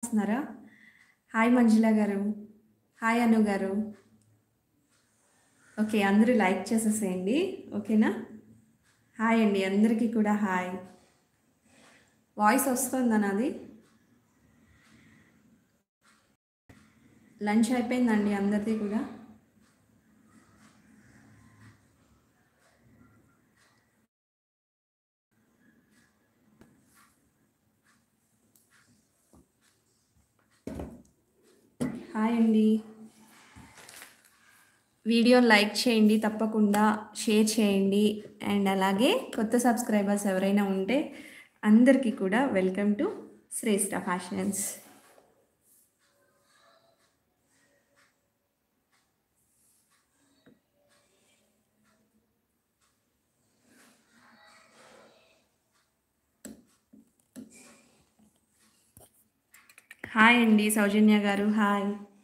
చేస్తున్నారా హాయ్ మంజుల గారు హాయ్ అను గారు ఓకే అందరూ లైక్ చేసేసేయండి ఓకేనా హాయ్ అండి అందరికీ కూడా హాయ్ వాయిస్ వస్తుందా నాది లంచ్ అయిపోయిందండి అందరిది కూడా హాయ్ అండి వీడియో లైక్ చేయండి తప్పకుండా షేర్ చేయండి అండ్ అలాగే కొత్త సబ్స్క్రైబర్స్ ఎవరైనా ఉంటే అందరికీ కూడా welcome to Shreshta fashions hi అండి సౌజన్య గారు హాయ్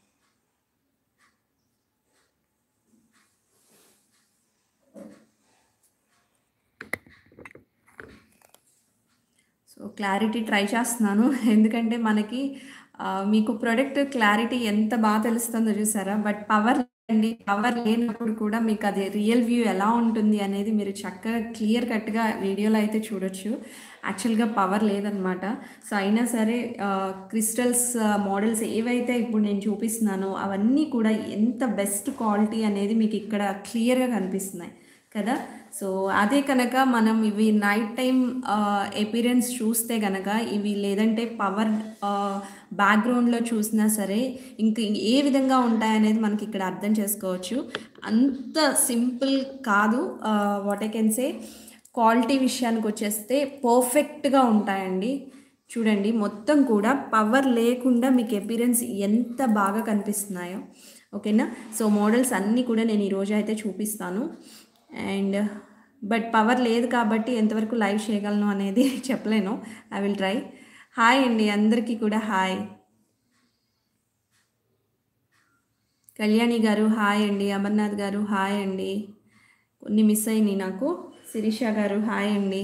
సో క్లారిటీ ట్రై చేస్తున్నాను ఎందుకంటే మనకి ఆ, మీకు ప్రొడక్ట్ క్లారిటీ ఎంత బాగా తెలుస్తుందో చూసారా బట్ పవర్ అండి పవర్ లేనప్పుడు కూడా మీకు అది రియల్ వ్యూ ఎలా ఉంటుంది అనేది మీరు చక్కగా క్లియర్ కట్గా వీడియోలో అయితే చూడొచ్చు యాక్చువల్గా పవర్ లేదనమాట సో అయినా సరే క్రిస్టల్స్ మోడల్స్ ఏవైతే ఇప్పుడు నేను చూపిస్తున్నానో అవన్నీ కూడా ఎంత బెస్ట్ క్వాలిటీ అనేది మీకు ఇక్కడ క్లియర్గా కనిపిస్తున్నాయి కదా సో అదే కనుక మనం ఇవి నైట్ టైం ఎపీరియన్స్ చూస్తే కనుక ఇవి లేదంటే పవర్ బ్యాక్గ్రౌండ్లో చూసినా సరే ఇంక ఏ విధంగా ఉంటాయనేది మనకి ఇక్కడ అర్థం చేసుకోవచ్చు అంత సింపుల్ కాదు what I can say quality విషయానికి వచ్చేస్తే పర్ఫెక్ట్గా ఉంటాయండి చూడండి మొత్తం కూడా పవర్ లేకుండా మీకు ఎపీరియన్స్ ఎంత బాగా కనిపిస్తున్నాయో ఓకేనా సో మోడల్స్ అన్నీ కూడా నేను ఈరోజు అయితే చూపిస్తాను అండ్ బట్ పవర్ లేదు కాబట్టి ఎంతవరకు లైవ్ చేయగలను అనేది చెప్పలేను ఐ విల్ ట్రై హాయ్ అండి అందరికీ కూడా హాయ్ కళ్యాణి గారు హాయ్ అండి అమర్నాథ్ గారు హాయ్ అండి కొన్ని మిస్ అయినాయి నాకు శిరీష గారు హాయ్ అండి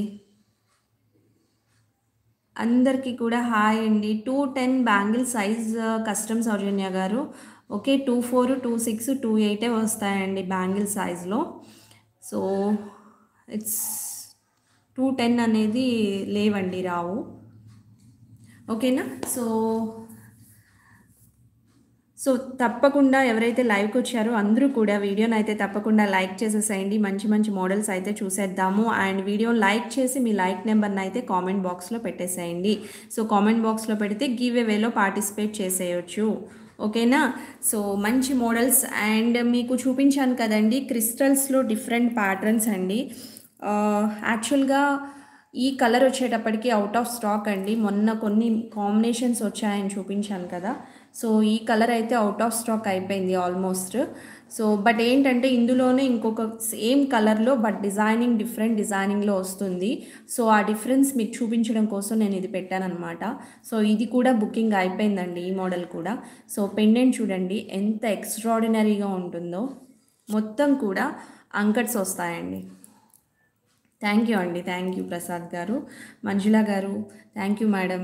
అందరికీ కూడా హాయ్ అండి two ten bangle size custom Soujanya garu okay two four two six two ఎయిటే వస్తాయండి బ్యాంగిల్ సైజ్లో సో ఇట్స్ టూ టెన్ అనేది లేవండి రావు ఓకేనా సో సో తప్పకుండా ఎవరైతే లైవ్కి వచ్చారో అందరూ కూడా వీడియోని అయితే తప్పకుండా లైక్ చేసేసేయండి మంచి మంచి మోడల్స్ అయితే చూసేద్దాము అండ్ వీడియో లైక్ చేసి మీ లైక్ నెంబర్ని అయితే కామెంట్ బాక్స్లో పెట్టేసేయండి సో కామెంట్ బాక్స్లో పెడితే గివ్ వేలో పార్టిసిపేట్ చేసేయచ్చు ఓకేనా సో మంచి మోడల్స్ అండ్ మీకు చూపించాను కదండి క్రిస్టల్స్లో డిఫరెంట్ ప్యాటర్న్స్ అండి యాక్చువల్గా ఈ కలర్ వచ్చేటప్పటికి అవుట్ ఆఫ్ స్టాక్ అండి మొన్న కొన్ని కాంబినేషన్స్ వచ్చాయని చూపించాను కదా సో ఈ కలర్ అయితే అవుట్ ఆఫ్ స్టాక్ అయిపోయింది ఆల్మోస్ట్ సో బట్ ఏంటంటే ఇందులోనే ఇంకొక సేమ్ కలర్లో బట్ డిజైనింగ్ డిఫరెంట్ డిజైనింగ్లో వస్తుంది సో ఆ డిఫరెన్స్ మీకు చూపించడం కోసం నేను ఇది పెట్టానమాట సో ఇది కూడా బుకింగ్ అయిపోయిందండి ఈ మోడల్ కూడా సో పెండెంట్ చూడండి ఎంత ఎక్స్ట్రాడినరీగా ఉంటుందో మొత్తం కూడా అంకట్స్ వస్తాయండి థ్యాంక్ యూ అండి థ్యాంక్ యూ ప్రసాద్ గారు మంజుల గారు థ్యాంక్ యూ మేడం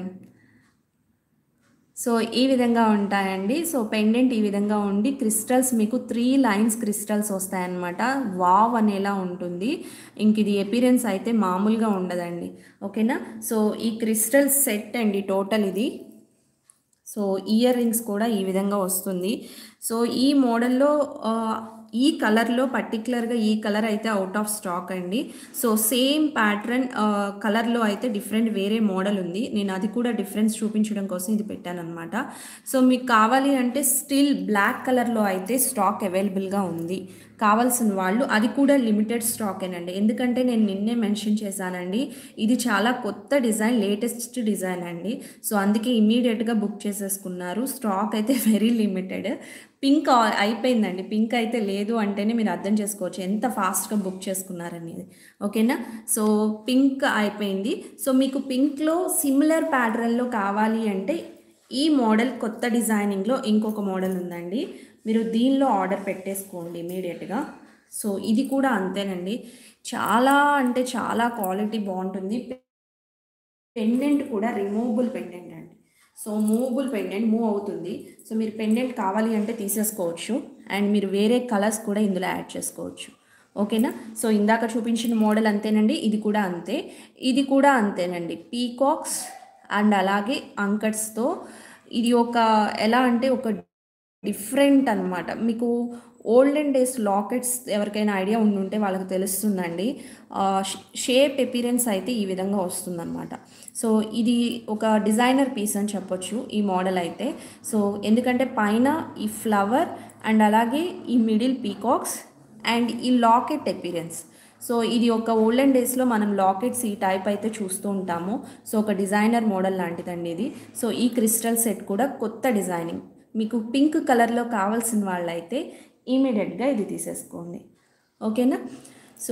సో ఈ విధంగా ఉంటాయండి సో పెండెంట్ ఈ విధంగా ఉండి క్రిస్టల్స్ మీకు త్రీ లైన్స్ క్రిస్టల్స్ వస్తాయన్నమాట వావ్ అనేలా ఉంటుంది ఇంక ఇది ఎపీరియన్స్ అయితే మామూలుగా ఉండదండి ఓకేనా సో ఈ క్రిస్టల్ సెట్ అండి టోటల్ ఇది సో ఇయర్ రింగ్స్ కూడా ఈ విధంగా వస్తుంది సో ఈ మోడల్లో ఆ, ఈ కలర్లో పర్టికులర్గా ఈ కలర్ అయితే అవుట్ ఆఫ్ స్టాక్ అండి సో సేమ్ ప్యాటర్న్ కలర్లో అయితే డిఫరెంట్ వేరే మోడల్ ఉంది నేను అది కూడా డిఫరెన్స్ చూపించడం కోసం ఇది పెట్టాను అనమాట సో మీకు కావాలి అంటే స్టిల్ బ్లాక్ కలర్లో అయితే స్టాక్ అవైలబుల్గా ఉంది కావాల్సిన వాళ్ళు అది కూడా లిమిటెడ్ స్టాకేనండి ఎందుకంటే నేను నిన్నే మెన్షన్ చేశానండి ఇది చాలా కొత్త డిజైన్ లేటెస్ట్ డిజైన్ అండి సో అందుకే ఇమీడియట్గా బుక్ చేసేసుకున్నారు స్టాక్ అయితే వెరీ లిమిటెడ్ పింక్ ఆ- అయిపోయిందండి పింక్ అయితే లేదు అంటేనే మీరు అర్థం చేసుకోవచ్చు ఎంత ఫాస్ట్గా బుక్ చేసుకున్నారనేది ఓకేనా సో పింక్ అయిపోయింది సో మీకు పింక్లో సిమిలర్ ప్యాటర్న్లో కావాలి అంటే ఈ మోడల్ కొత్త డిజైనింగ్లో ఇంకొక మోడల్ ఉందండి మీరు దీనిలో ఆర్డర్ పెట్టేసుకోండి ఇమీడియట్గా సో ఇది కూడా అంతేనండి చాలా అంటే చాలా క్వాలిటీ బాగుంటుంది పెండెంట్ కూడా రిమూవబుల్ పెండెంట్ అండి సో మూవబుల్ పెండెంట్ మూవ్ అవుతుంది సో మీరు పెండెంట్ కావాలి అంటే తీసేసుకోవచ్చు అండ్ మీరు వేరే కలర్స్ కూడా ఇందులో యాడ్ చేసుకోవచ్చు ఓకేనా సో ఇందాక చూపించిన మోడల్ అంతేనండి ఇది కూడా అంతే ఇది కూడా అంతేనండి పీకాక్స్ అండ్ అలాగే అంకట్స్తో ఇది ఒక ఎలా అంటే ఒక డిఫరెంట్ అన్నమాట మీకు ఓల్డెన్ డేస్ లాకెట్స్ ఎవరికైనా ఐడియా ఉండుంటే వాళ్ళకి తెలుస్తుందండి షేప్ ఎపీరెన్స్ అయితే ఈ విధంగా వస్తుందన్నమాట సో ఇది ఒక డిజైనర్ పీస్ అని చెప్పొచ్చు ఈ మోడల్ అయితే సో ఎందుకంటే పైన ఈ ఫ్లవర్ అండ్ అలాగే ఈ మిడిల్ పీకాక్స్ అండ్ ఈ లాకెట్ ఎపీరెన్స్ సో ఇది ఒక ఓల్డెన్ డేస్లో మనం లాకెట్స్ ఈ టైప్ అయితే చూస్తూ ఉంటాము సో ఒక డిజైనర్ మోడల్ లాంటిదండి ఇది సో ఈ క్రిస్టల్ సెట్ కూడా కొత్త డిజైనింగ్ మీకు పింక్ కలర్లో కావాల్సిన వాళ్ళైతే ఇమీడియట్గా ఇది తీసేసుకోండి ఓకేనా సో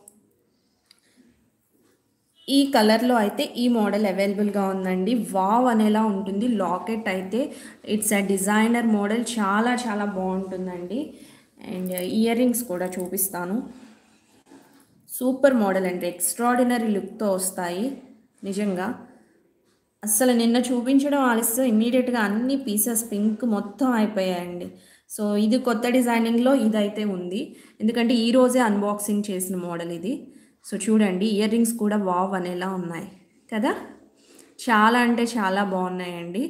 ఈ కలర్లో అయితే ఈ మోడల్ అవైలబుల్గా ఉందండి వావ్ అనేలా ఉంటుంది లాకెట్ అయితే ఇట్స్ అ డిజైనర్ మోడల్ చాలా చాలా బాగుంటుందండి అండ్ ఇయర్ రింగ్స్ కూడా చూపిస్తాను సూపర్ మోడల్ అండి ఎక్స్ట్రాడినరీ లుక్తో వస్తాయి నిజంగా అస్సలు నిన్న చూపించడం ఆలస్యం ఇమ్మీడియట్గా అన్ని పీసెస్ పింక్ మొత్తం అయిపోయాయండి సో ఇది కొత్త డిజైనింగ్లో ఇదైతే ఉంది ఎందుకంటే ఈ రోజే అన్బాక్సింగ్ చేసిన మోడల్ ఇది సో చూడండి ఇయర్ రింగ్స్ కూడా వావ్ అనేలా ఉన్నాయి కదా చాలా అంటే చాలా బాగున్నాయండి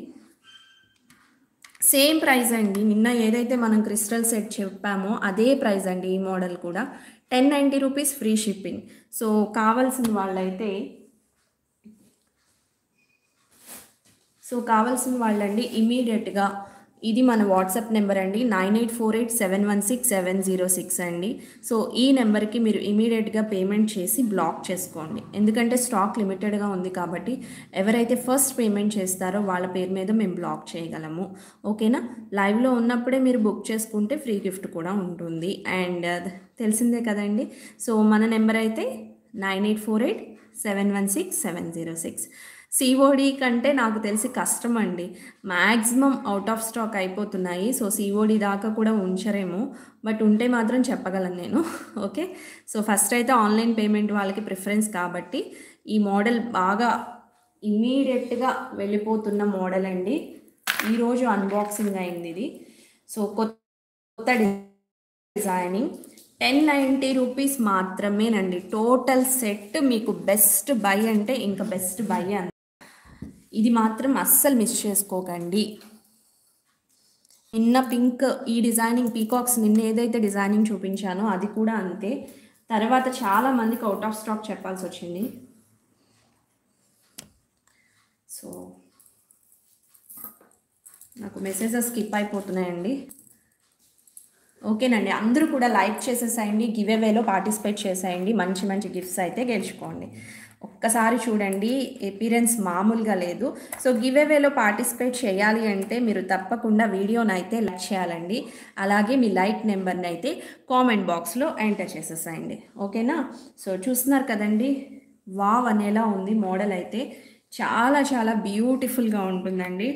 సేమ్ ప్రైస్ అండి నిన్న ఏదైతే మనం క్రిస్టల్ సెట్ చెప్పామో అదే ప్రైస్ అండి ఈ మోడల్ కూడా ten ninety rupees free shipping so కావాల్సిన వాళ్ళైతే సో కావాల్సిన వాళ్ళండి ఇమీడియట్గా ఇది మన వాట్సాప్ నెంబర్ అండి nine eight four eight seven one six seven zero six అండి సో ఈ నెంబర్కి మీరు ఇమీడియట్గా పేమెంట్ చేసి బ్లాక్ చేసుకోండి ఎందుకంటే స్టాక్ లిమిటెడ్గా ఉంది కాబట్టి ఎవరైతే ఫస్ట్ పేమెంట్ చేస్తారో వాళ్ళ పేరు మీద మేము బ్లాక్ చేయగలము ఓకేనా లైవ్లో ఉన్నప్పుడే మీరు బుక్ చేసుకుంటే ఫ్రీ గిఫ్ట్ కూడా ఉంటుంది అండ్ తెలిసిందే కదండి సో మన నెంబర్ అయితే nine eight four eight seven one six seven zero six COD కంటే నాకు తెలిసి కష్టం అండి మ్యాక్సిమం అవుట్ ఆఫ్ స్టాక్ అయిపోతున్నాయి సో సిఓడి దాకా కూడా ఉంచరేమో బట్ ఉంటే మాత్రం చెప్పగలను నేను ఓకే సో ఫస్ట్ అయితే ఆన్లైన్ పేమెంట్ వాళ్ళకి ప్రిఫరెన్స్ కాబట్టి ఈ మోడల్ బాగా ఇమీడియట్గా వెళ్ళిపోతున్న మోడల్ అండి ఈరోజు అన్బాక్సింగ్ అయింది ఇది సో కొత్త డిజైనింగ్ టెన్ నైంటీ రూపీస్ మాత్రమేనండి టోటల్ సెట్ మీకు బెస్ట్ బై అంటే ఇంకా బెస్ట్ బై అని ఇది మాత్రం అస్సలు మిస్ చేసుకోకండి నిన్న పింక్ ఈ డిజైనింగ్ పీకాక్స్ నిన్న ఏదైతే డిజైనింగ్ చూపించానో అది కూడా అంతే తర్వాత చాలా మందికి అవుట్ ఆఫ్ స్టాక్ చెప్పాల్సి వచ్చింది సో నాకు మెసేజెస్ స్కిప్ అయిపోతున్నాయండి ఓకేనండి అందరూ కూడా లైక్ చేసేసేయండి గివ్ అవేలో పార్టిసిపేట్ చేసేయండి మంచి మంచి గిఫ్ట్స్ అయితే గెలుచుకోండి ఒక్కసారి చూడండి ఎపీరెన్స్ మామూలుగా లేదు సో గివ్ అవేలో పార్టిసిపేట్ చేయాలి అంటే మీరు తప్పకుండా వీడియోని అయితే లైక్ చేయాలండి అలాగే మీ లైక్ నెంబర్ని అయితే కామెంట్ బాక్స్లో ఎంటర్ చేసేసేయండి ఓకేనా సో చూస్తున్నారు కదండి వావ్ అనేలా ఉంది మోడల్ అయితే చాలా చాలా బ్యూటిఫుల్గా ఉంటుందండి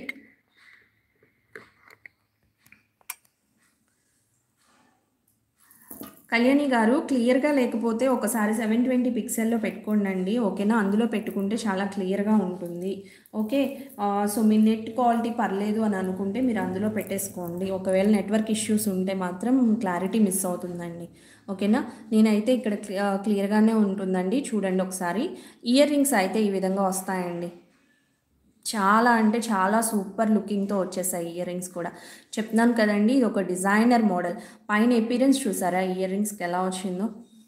కళ్యాణి గారు క్లియర్గా లేకపోతే ఒకసారి సెవెన్ ట్వంటీ పిక్సెల్లో పెట్టుకోండి ఓకేనా అందులో పెట్టుకుంటే చాలా క్లియర్గా ఉంటుంది ఓకే ఆ, సో మీ నెట్ క్వాలిటీ పర్లేదు అని అనుకుంటే మీరు అందులో పెట్టేసుకోండి ఒకవేళ నెట్వర్క్ ఇష్యూస్ ఉంటే మాత్రం క్లారిటీ మిస్ అవుతుందండి ఓకేనా నేనైతే ఇక్కడ క్లి- క్లియర్గానే ఉంటుందండి చూడండి ఒకసారి ఇయర్ రింగ్స్ అయితే ఈ విధంగా వస్తాయండి చాలా అంటే చాలా సూపర్ లుకింగ్తో వచ్చేసాయి ఇయర్ రింగ్స్ కూడా చెప్తున్నాను కదండి ఇది ఒక డిజైనర్ మోడల్ పైన ఎపీరెన్స్ చూసారా ఇయర్ రింగ్స్కి ఎలా వచ్చిందో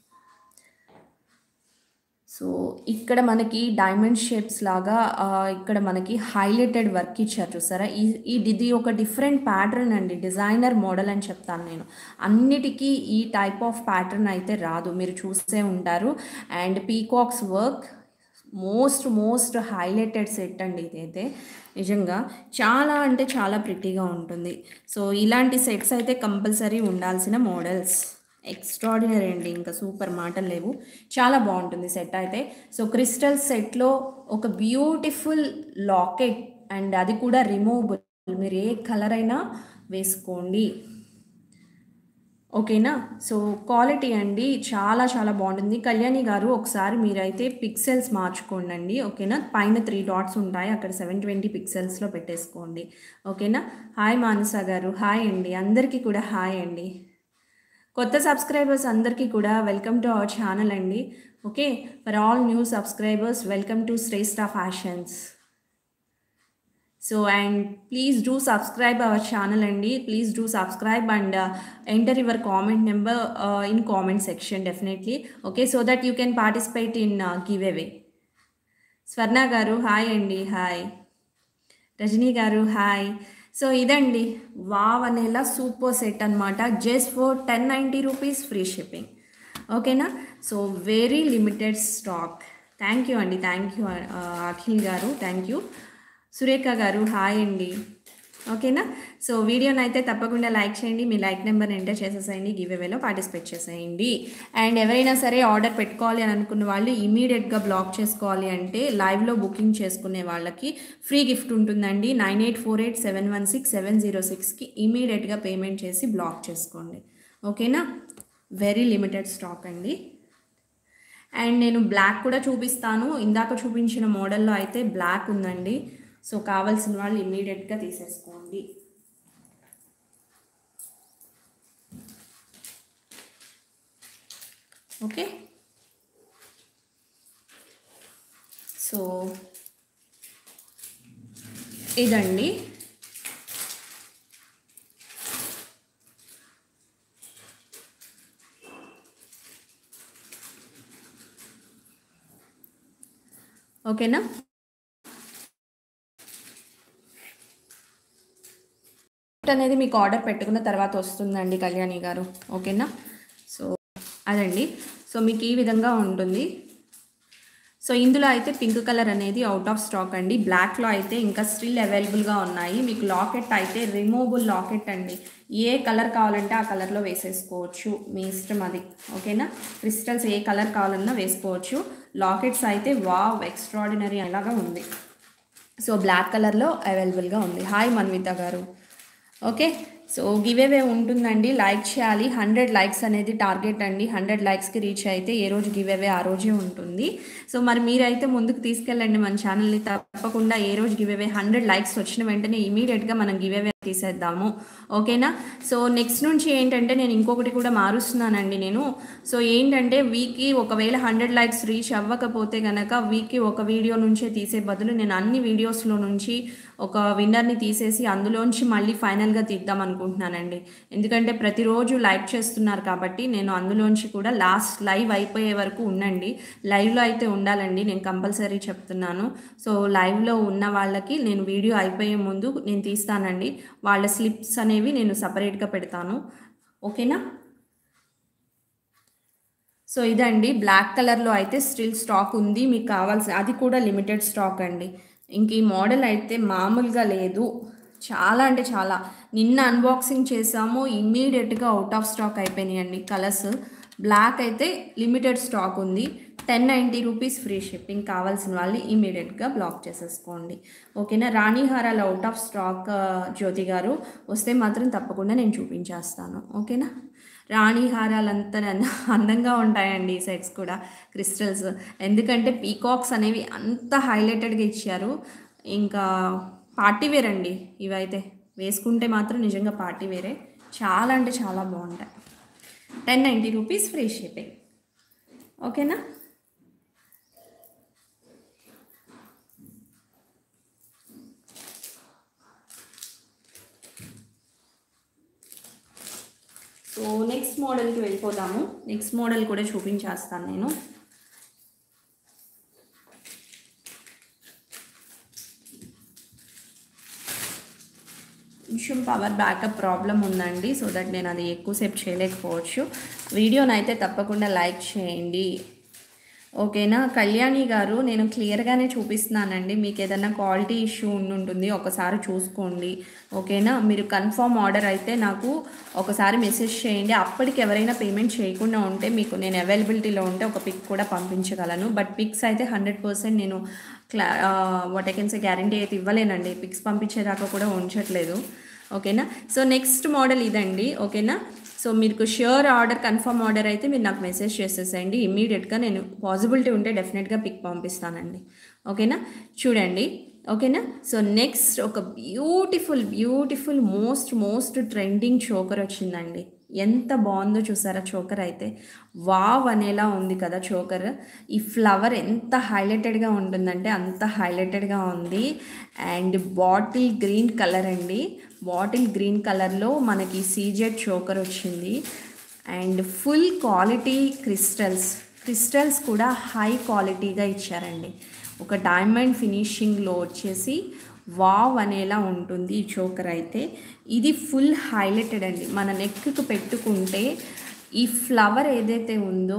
సో ఇక్కడ మనకి డైమండ్ షేప్స్ లాగా ఆ, ఇక్కడ మనకి హైలైటెడ్ వర్క్ ఇచ్చారు చూసారా ఈ ఈ ఇది ఒక డిఫరెంట్ ప్యాటర్న్ అండి డిజైనర్ మోడల్ అని చెప్తాను నేను అన్నిటికీ ఈ టైప్ ఆఫ్ ప్యాటర్న్ అయితే రాదు మీరు చూసే ఉంటారు and peacocks work most most highlighted set అండి ఇదైతే నిజంగా చాలా అంటే చాలా ప్రిటీగా ఉంటుంది సో ఇలాంటి సెట్స్ అయితే కంపల్సరీ ఉండాల్సిన మోడల్స్ ఎక్స్ట్రాడినరీ అండి ఇంకా సూపర్ మాటలు లేవు చాలా బాగుంటుంది సెట్ అయితే సో క్రిస్టల్ సెట్లో ఒక బ్యూటిఫుల్ లాకెట్ అండ్ అది కూడా రిమూవబుల్ మీరు ఏ కలర్ అయినా వేసుకోండి ఓకేనా సో క్వాలిటీ అండి చాలా చాలా బాగుంటుంది కళ్యాణి గారు ఒకసారి మీరైతే పిక్సెల్స్ మార్చుకోండి ఓకేనా పైన త్రీ డాట్స్ ఉంటాయి అక్కడ సెవెన్ ట్వంటీ పిక్సెల్స్లో పెట్టేసుకోండి ఓకేనా హాయ్ మానస గారు హాయ్ అండి అందరికీ కూడా హాయ్ అండి కొత్త సబ్స్క్రైబర్స్ అందరికీ కూడా వెల్కమ్ టు అవర్ ఛానల్ అండి okay for all new subscribers welcome to Shreshta fashions so and please do subscribe our channel అండి please do subscribe and enter your comment number in comment section definitely okay so that you can participate in giveaway Swarna గారు hi అండి hi Rajani గారు hi so ఇదండి wow అనేలా super set అనమాట just for ten ninety rupees free shipping ఓకేనా so very limited stock thank you అండి thank you Akhil గారు thank you Surekha గారు హాయ్ అండి ఓకేనా సో వీడియోని అయితే తప్పకుండా లైక్ చేయండి మీ లైక్ నెంబర్ ఎంటర్ చేసేసేయండి గివ్ అవేలో పార్టిసిపేట్ చేసేయండి అండ్ ఎవరైనా సరే ఆర్డర్ పెట్టుకోవాలి అని అనుకున్న వాళ్ళు ఇమీడియట్గా బ్లాక్ చేసుకోవాలి అంటే లైవ్లో బుకింగ్ చేసుకునే వాళ్ళకి ఫ్రీ గిఫ్ట్ ఉంటుందండి nine eight four eight seven one six seven zero సిక్స్కి ఇమీడియట్గా పేమెంట్ చేసి బ్లాక్ చేసుకోండి ఓకేనా వెరీ లిమిటెడ్ స్టాక్ అండి అండ్ నేను బ్లాక్ కూడా చూపిస్తాను ఇందాక చూపించిన మోడల్లో అయితే బ్లాక్ ఉందండి సో కావాల్సిన వాళ్ళు ఇమీడియట్గా తీసేసుకోండి ఓకే సో ఇదండి ఓకేనా అనేది మీకు ఆర్డర్ పెట్టుకున్న తర్వాత వస్తుందండి కళ్యాణి గారు ఓకేనా సో అదండి సో మీకు ఈ విధంగా ఉంటుంది సో ఇందులో అయితే పింక్ కలర్ అనేది అవుట్ ఆఫ్ స్టాక్ అండి బ్లాక్లో అయితే ఇంకా స్టిల్ అవైలబుల్గా ఉన్నాయి మీకు లాకెట్ అయితే రిమూవబుల్ లాకెట్ అండి ఏ కలర్ కావాలంటే ఆ కలర్లో వేసేసుకోవచ్చు మీ ఇష్టం అది ఓకేనా క్రిస్టల్స్ ఏ కలర్ కావాలన్నా వేసుకోవచ్చు లాకెట్స్ అయితే వావ్ ఎక్స్ట్రాడినరీ అలాగా ఉంది సో బ్లాక్ కలర్లో అవైలబుల్గా ఉంది హాయ్ మన్విత గారు ఓకే సో గివేవే ఉంటుందండి లైక్ చేయాలి హండ్రెడ్ లైక్స్ అనేది టార్గెట్ అండి హండ్రెడ్ లైక్స్కి రీచ్ అయితే ఏ రోజు గివేవే ఆ రోజే ఉంటుంది సో మరి మీరైతే ముందుకు తీసుకెళ్ళండి మన ఛానల్ని తప్పకుండా ఏ రోజు గివేవే హండ్రెడ్ లైక్స్ వచ్చిన వెంటనే ఇమీడియట్గా మనం గివేవే తీసేద్దాము ఓకేనా సో నెక్స్ట్ నుంచి ఏంటంటే నేను ఇంకొకటి కూడా మారుస్తున్నానండి నేను సో ఏంటంటే వీక్కి ఒకవేళ హండ్రెడ్ లైక్స్ రీచ్ అవ్వకపోతే కనుక వీక్కి ఒక వీడియో నుంచే తీసే బదులు నేను అన్ని వీడియోస్లో నుంచి ఒక విన్నర్ని తీసేసి అందులోంచి మళ్ళీ ఫైనల్గా తీద్దాం అనుకుంటున్నానండి ఎందుకంటే ప్రతిరోజు లైవ్ చేస్తున్నారు కాబట్టి నేను అందులోంచి కూడా లాస్ట్ లైవ్ అయిపోయే వరకు ఉండండి లైవ్లో అయితే ఉండాలండి నేను కంపల్సరీ చెప్తున్నాను సో లైవ్లో ఉన్న వాళ్ళకి నేను వీడియో అయిపోయే ముందు నేను తీస్తానండి వాళ్ళ స్లిప్స్ అనేవి నేను సపరేట్గా పెడతాను ఓకేనా సో ఇదండి బ్లాక్ కలర్లో అయితే స్టిల్ స్టాక్ ఉంది మీకు కావాల్సిన అది కూడా లిమిటెడ్ స్టాక్ అండి ఇంక ఈ మోడల్ అయితే మామూలుగా లేదు చాలా అంటే చాలా నిన్న అన్బాక్సింగ్ చేసాము ఇమ్మీడియట్గా అవుట్ ఆఫ్ స్టాక్ అయిపోయినాయండి కలర్స్ బ్లాక్ అయితే లిమిటెడ్ స్టాక్ ఉంది ten ninety rupees free shipping కావాల్సిన వాళ్ళు ఇమీడియట్గా బ్లాక్ చేసేసుకోండి ఓకేనా రాణిహారాలు అవుట్ ఆఫ్ స్టాక్ ఆ, జ్యోతి గారు వస్తే మాత్రం తప్పకుండా నేను చూపించేస్తాను ఓకేనా రాణి హారాలంతా అంద- అందంగా ఉంటాయండి ఈ సెట్స్ కూడా క్రిస్టల్స్ ఎందుకంటే పీకాక్స్ అనేవి అంత హైలైటెడ్గా ఇచ్చారు ఇంకా పార్టీ వేర్ అండి ఇవైతే వేసుకుంటే మాత్రం నిజంగా పార్టీ వేరే చాలా అంటే చాలా బాగుంటాయి ten ninety rupees free shipping ఓకేనా సో నెక్స్ట్ మోడల్కి వెళ్ళిపోదాము నెక్స్ట్ మోడల్ కూడా చూపించేస్తాను నేను కొంచెం పవర్ బ్యాకప్ ప్రాబ్లం ఉందండి సో దట్ నేను అది ఎక్కువసేపు చేయలేకపోవచ్చు వీడియోని అయితే తప్పకుండా లైక్ చేయండి ఓకేనా కళ్యాణి గారు నేను క్లియర్గానే చూపిస్తున్నానండి మీకు ఏదైనా క్వాలిటీ ఇష్యూ ఉంటుంది ఒకసారి చూసుకోండి ఓకేనా మీరు కన్ఫర్మ్ ఆర్డర్ అయితే నాకు ఒకసారి మెసేజ్ చేయండి అప్పటికి ఎవరైనా పేమెంట్ చేయకుండా ఉంటే మీకు నేను అవైలబిలిటీలో ఉంటే ఒక పిక్ కూడా పంపించగలను బట్ పిక్స్ అయితే హండ్రెడ్ పర్సెంట్ నేను క్లా what I can say guarantee అయితే ఇవ్వలేనండి పిక్స్ పంపించేదాకా కూడా ఉంచట్లేదు ఓకేనా సో నెక్స్ట్ మోడల్ ఇదండి ఓకేనా సో మీకు ష్యూర్ ఆర్డర్ కన్ఫర్మ్ ఆర్డర్ అయితే మీరు నాకు మెసేజ్ చేసేసేయండి ఇమ్మీడియట్గా నేను పాసిబిలిటీ ఉంటే డెఫినెట్గా పిక్ పంపిస్తానండి ఓకేనా చూడండి ఓకేనా సో నెక్స్ట్ ఒక beautiful beautiful most most trending choker వచ్చిందండి ఎంత బాగుందో చూసారా చోకర్ అయితే వావ్ అనేలా ఉంది కదా చోకర్ ఈ ఫ్లవర్ ఎంత హైలైటెడ్గా ఉంటుందంటే అంత హైలైటెడ్గా ఉంది అండ్ బాటిల్ గ్రీన్ కలర్ అండి బాటిల్ గ్రీన్ కలర్లో మనకి సీజెడ్ చోకర్ వచ్చింది and full quality crystals crystals కూడా హై క్వాలిటీగా ఇచ్చారండి ఒక డైమండ్ ఫినిషింగ్లో వచ్చేసి వావ్ అనేలా ఉంటుంది ఈ చోకర్ అయితే ఇది ఫుల్ హైలైటెడ్ అండి మన నెక్కి పెట్టుకుంటే ఈ ఫ్లవర్ ఏదైతే ఉందో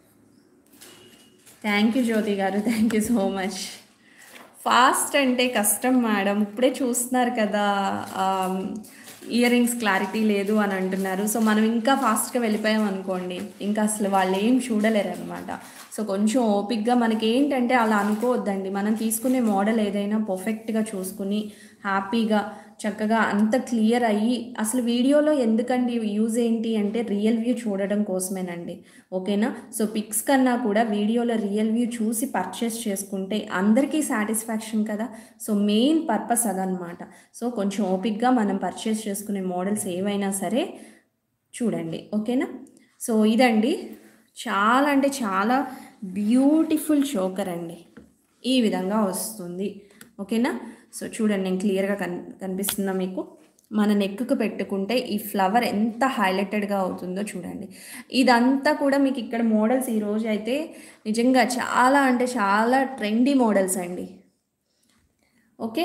థ్యాంక్ యూ జ్యోతి గారు thank you so much fast అంటే కష్టం మేడం ఇప్పుడే చూస్తున్నారు కదా ఇయర్ రింగ్స్ క్లారిటీ లేదు అని అంటున్నారు సో మనం ఇంకా ఫాస్ట్గా వెళ్ళిపోయాం అనుకోండి ఇంకా అసలు వాళ్ళు ఏం చూడలేరు అనమాట సో కొంచెం ఓపిక్గా మనకి ఏంటంటే అలా అనుకోవద్దండి మనం తీసుకునే మోడల్ ఏదైనా పర్ఫెక్ట్గా చూసుకుని హ్యాపీగా చక్కగా అంత క్లియర్ అయ్యి అసలు వీడియోలో ఎందుకండి యూజ్ ఏంటి అంటే రియల్ వ్యూ చూడడం కోసమేనండి ఓకేనా సో పిక్స్ కన్నా కూడా వీడియోలో రియల్ వ్యూ చూసి పర్చేస్ చేసుకుంటే అందరికీ సాటిస్ఫాక్షన్ కదా సో మెయిన్ పర్పస్ అదనమాట సో కొంచెం ఓపిక్గా మనం పర్చేస్ చేసుకునే మోడల్స్ ఏవైనా సరే చూడండి ఓకేనా సో ఇదండి చాలా అంటే చాలా బ్యూటిఫుల్ చోకర్ అండి ఈ విధంగా వస్తుంది ఓకేనా సో చూడండి నేను క్లియర్గా కన్ కనిపిస్తుందా మీకు మన నెక్కు పెట్టుకుంటే ఈ ఫ్లవర్ ఎంత హైలైటెడ్గా అవుతుందో చూడండి ఇదంతా కూడా మీకు ఇక్కడ మోడల్స్ ఈరోజు అయితే నిజంగా చాలా అంటే చాలా ట్రెండీ మోడల్స్ అండి ఓకే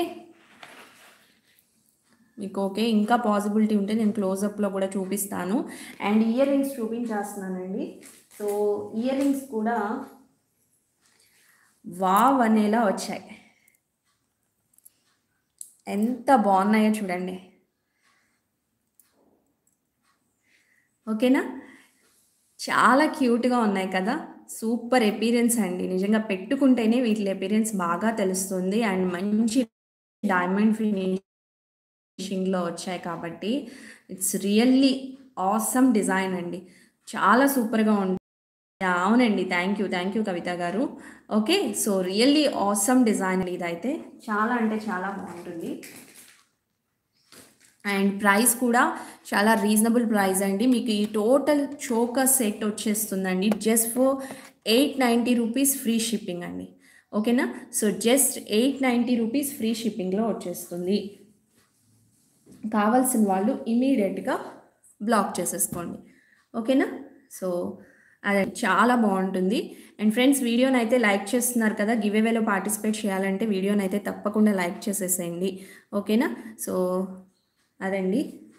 మీకు ఓకే ఇంకా పాసిబిలిటీ ఉంటే నేను క్లోజప్లో కూడా చూపిస్తాను అండ్ ఇయర్ రింగ్స్ చూపించేస్తున్నానండి సో ఇయర్ రింగ్స్ కూడా వావ్ అనేలా వచ్చాయి ఎంత బాగున్నాయో చూడండి ఓకేనా చాలా క్యూట్గా ఉన్నాయి కదా సూపర్ ఎపీరియన్స్ అండి నిజంగా పెట్టుకుంటేనే వీటి ఎపీరియన్స్ బాగా తెలుస్తుంది అండ్ మంచి డైమండ్ ఫినిషింగ్లో వచ్చాయి కాబట్టి ఇట్స్ రియల్లీ ఆసమ్ డిజైన్ అండి చాలా సూపర్గా ఉంటుంది అవునండి thank you thank you Kavitha గారు okay so really awesome design ఇదైతే చాలా అంటే చాలా బాగుంటుంది అండ్ ప్రైస్ కూడా చాలా రీజనబుల్ ప్రైస్ అండి మీకు ఈ టోటల్ చోకర్ సెట్ వచ్చేస్తుందండి just for eight ninety rupees free shipping అండి ఓకేనా so just eight ninety rupees free షిప్పింగ్లో వచ్చేస్తుంది కావాల్సిన వాళ్ళు ఇమీడియట్గా బ్లాక్ చేసేసుకోండి ఓకేనా సో అదే చాలా బాగుంటుంది అండ్ ఫ్రెండ్స్ వీడియోని అయితే లైక్ చేస్తున్నారు కదా గివ్ అవేలో పార్టిసిపేట్ చేయాలంటే వీడియోని అయితే తప్పకుండా లైక్ చేసేసేయండి ఓకేనా సో అదండి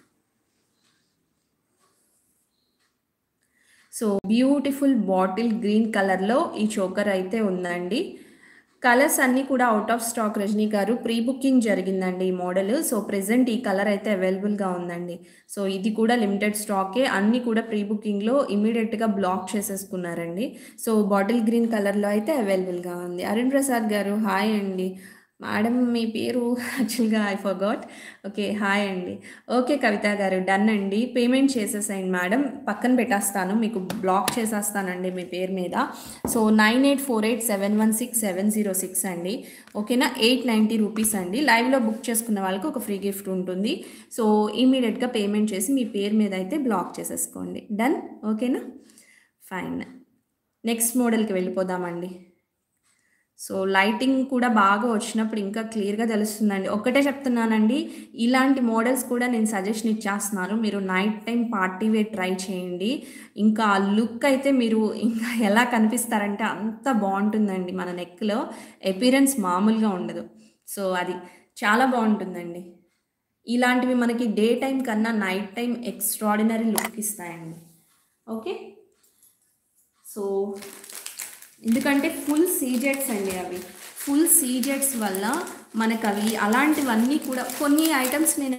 సో బ్యూటిఫుల్ బాటిల్ గ్రీన్ కలర్లో ఈ చోకర్ అయితే ఉందండి కలర్స్ అన్నీ కూడా అవుట్ ఆఫ్ స్టాక్ రజనీ గారు ప్రీ బుకింగ్ జరిగిందండి ఈ మోడల్ సో ప్రెసెంట్ ఈ కలర్ అయితే అవైలబుల్గా ఉందండి సో ఇది కూడా లిమిటెడ్ స్టాకే అన్నీ కూడా ప్రీ బుకింగ్లో ఇమీడియట్గా బ్లాక్ చేసేసుకున్నారండి సో బాటిల్ గ్రీన్ కలర్లో అయితే అవైలబుల్గా ఉంది అరుణ్ ప్రసాద్ గారు హాయ్ అండి మేడం మీ పేరు యాక్చువల్గా ఐ ఫర్గాట్ ఓకే హాయ్ అండి ఓకే కవిత గారు డన్ అండి పేమెంట్ చేసేసేయండి మేడం పక్కన పెట్టేస్తాను మీకు బ్లాక్ చేసేస్తానండి మీ పేరు మీద so nine eight four eight seven one six seven zero six అండి ఓకేనా ఎయిట్ నైంటీ రూపీస్ అండి లైవ్లో బుక్ చేసుకున్న వాళ్ళకి ఒక ఫ్రీ గిఫ్ట్ ఉంటుంది సో ఇమీడియట్గా పేమెంట్ చేసి మీ పేరు మీద అయితే బ్లాక్ చేసేసుకోండి డన్ ఓకేనా ఫైన్ నెక్స్ట్ మోడల్కి వెళ్ళిపోదామండి సో లైటింగ్ కూడా బాగా వచ్చినప్పుడు ఇంకా క్లియర్గా తెలుస్తుందండి ఒకటే చెప్తున్నానండి ఇలాంటి మోడల్స్ కూడా నేను సజెషన్ ఇచ్చేస్తున్నాను మీరు night time party wear try చేయండి ఇంకా లుక్ అయితే మీరు ఇంకా ఎలా కనిపిస్తారంటే అంత బాగుంటుందండి మన నెక్లో ఎపీరెన్స్ మామూలుగా ఉండదు సో అది చాలా బాగుంటుందండి ఇలాంటివి మనకి డే టైం కన్నా నైట్ టైం ఎక్స్ట్రాడినరీ లుక్ ఇస్తాయండి ఓకే సో ఎందుకంటే ఫుల్ సీజెట్స్ అండి అవి ఫుల్ సీజెట్స్ వల్ల మనకు అవి అలాంటివన్నీ కూడా కొన్ని ఐటమ్స్ నేను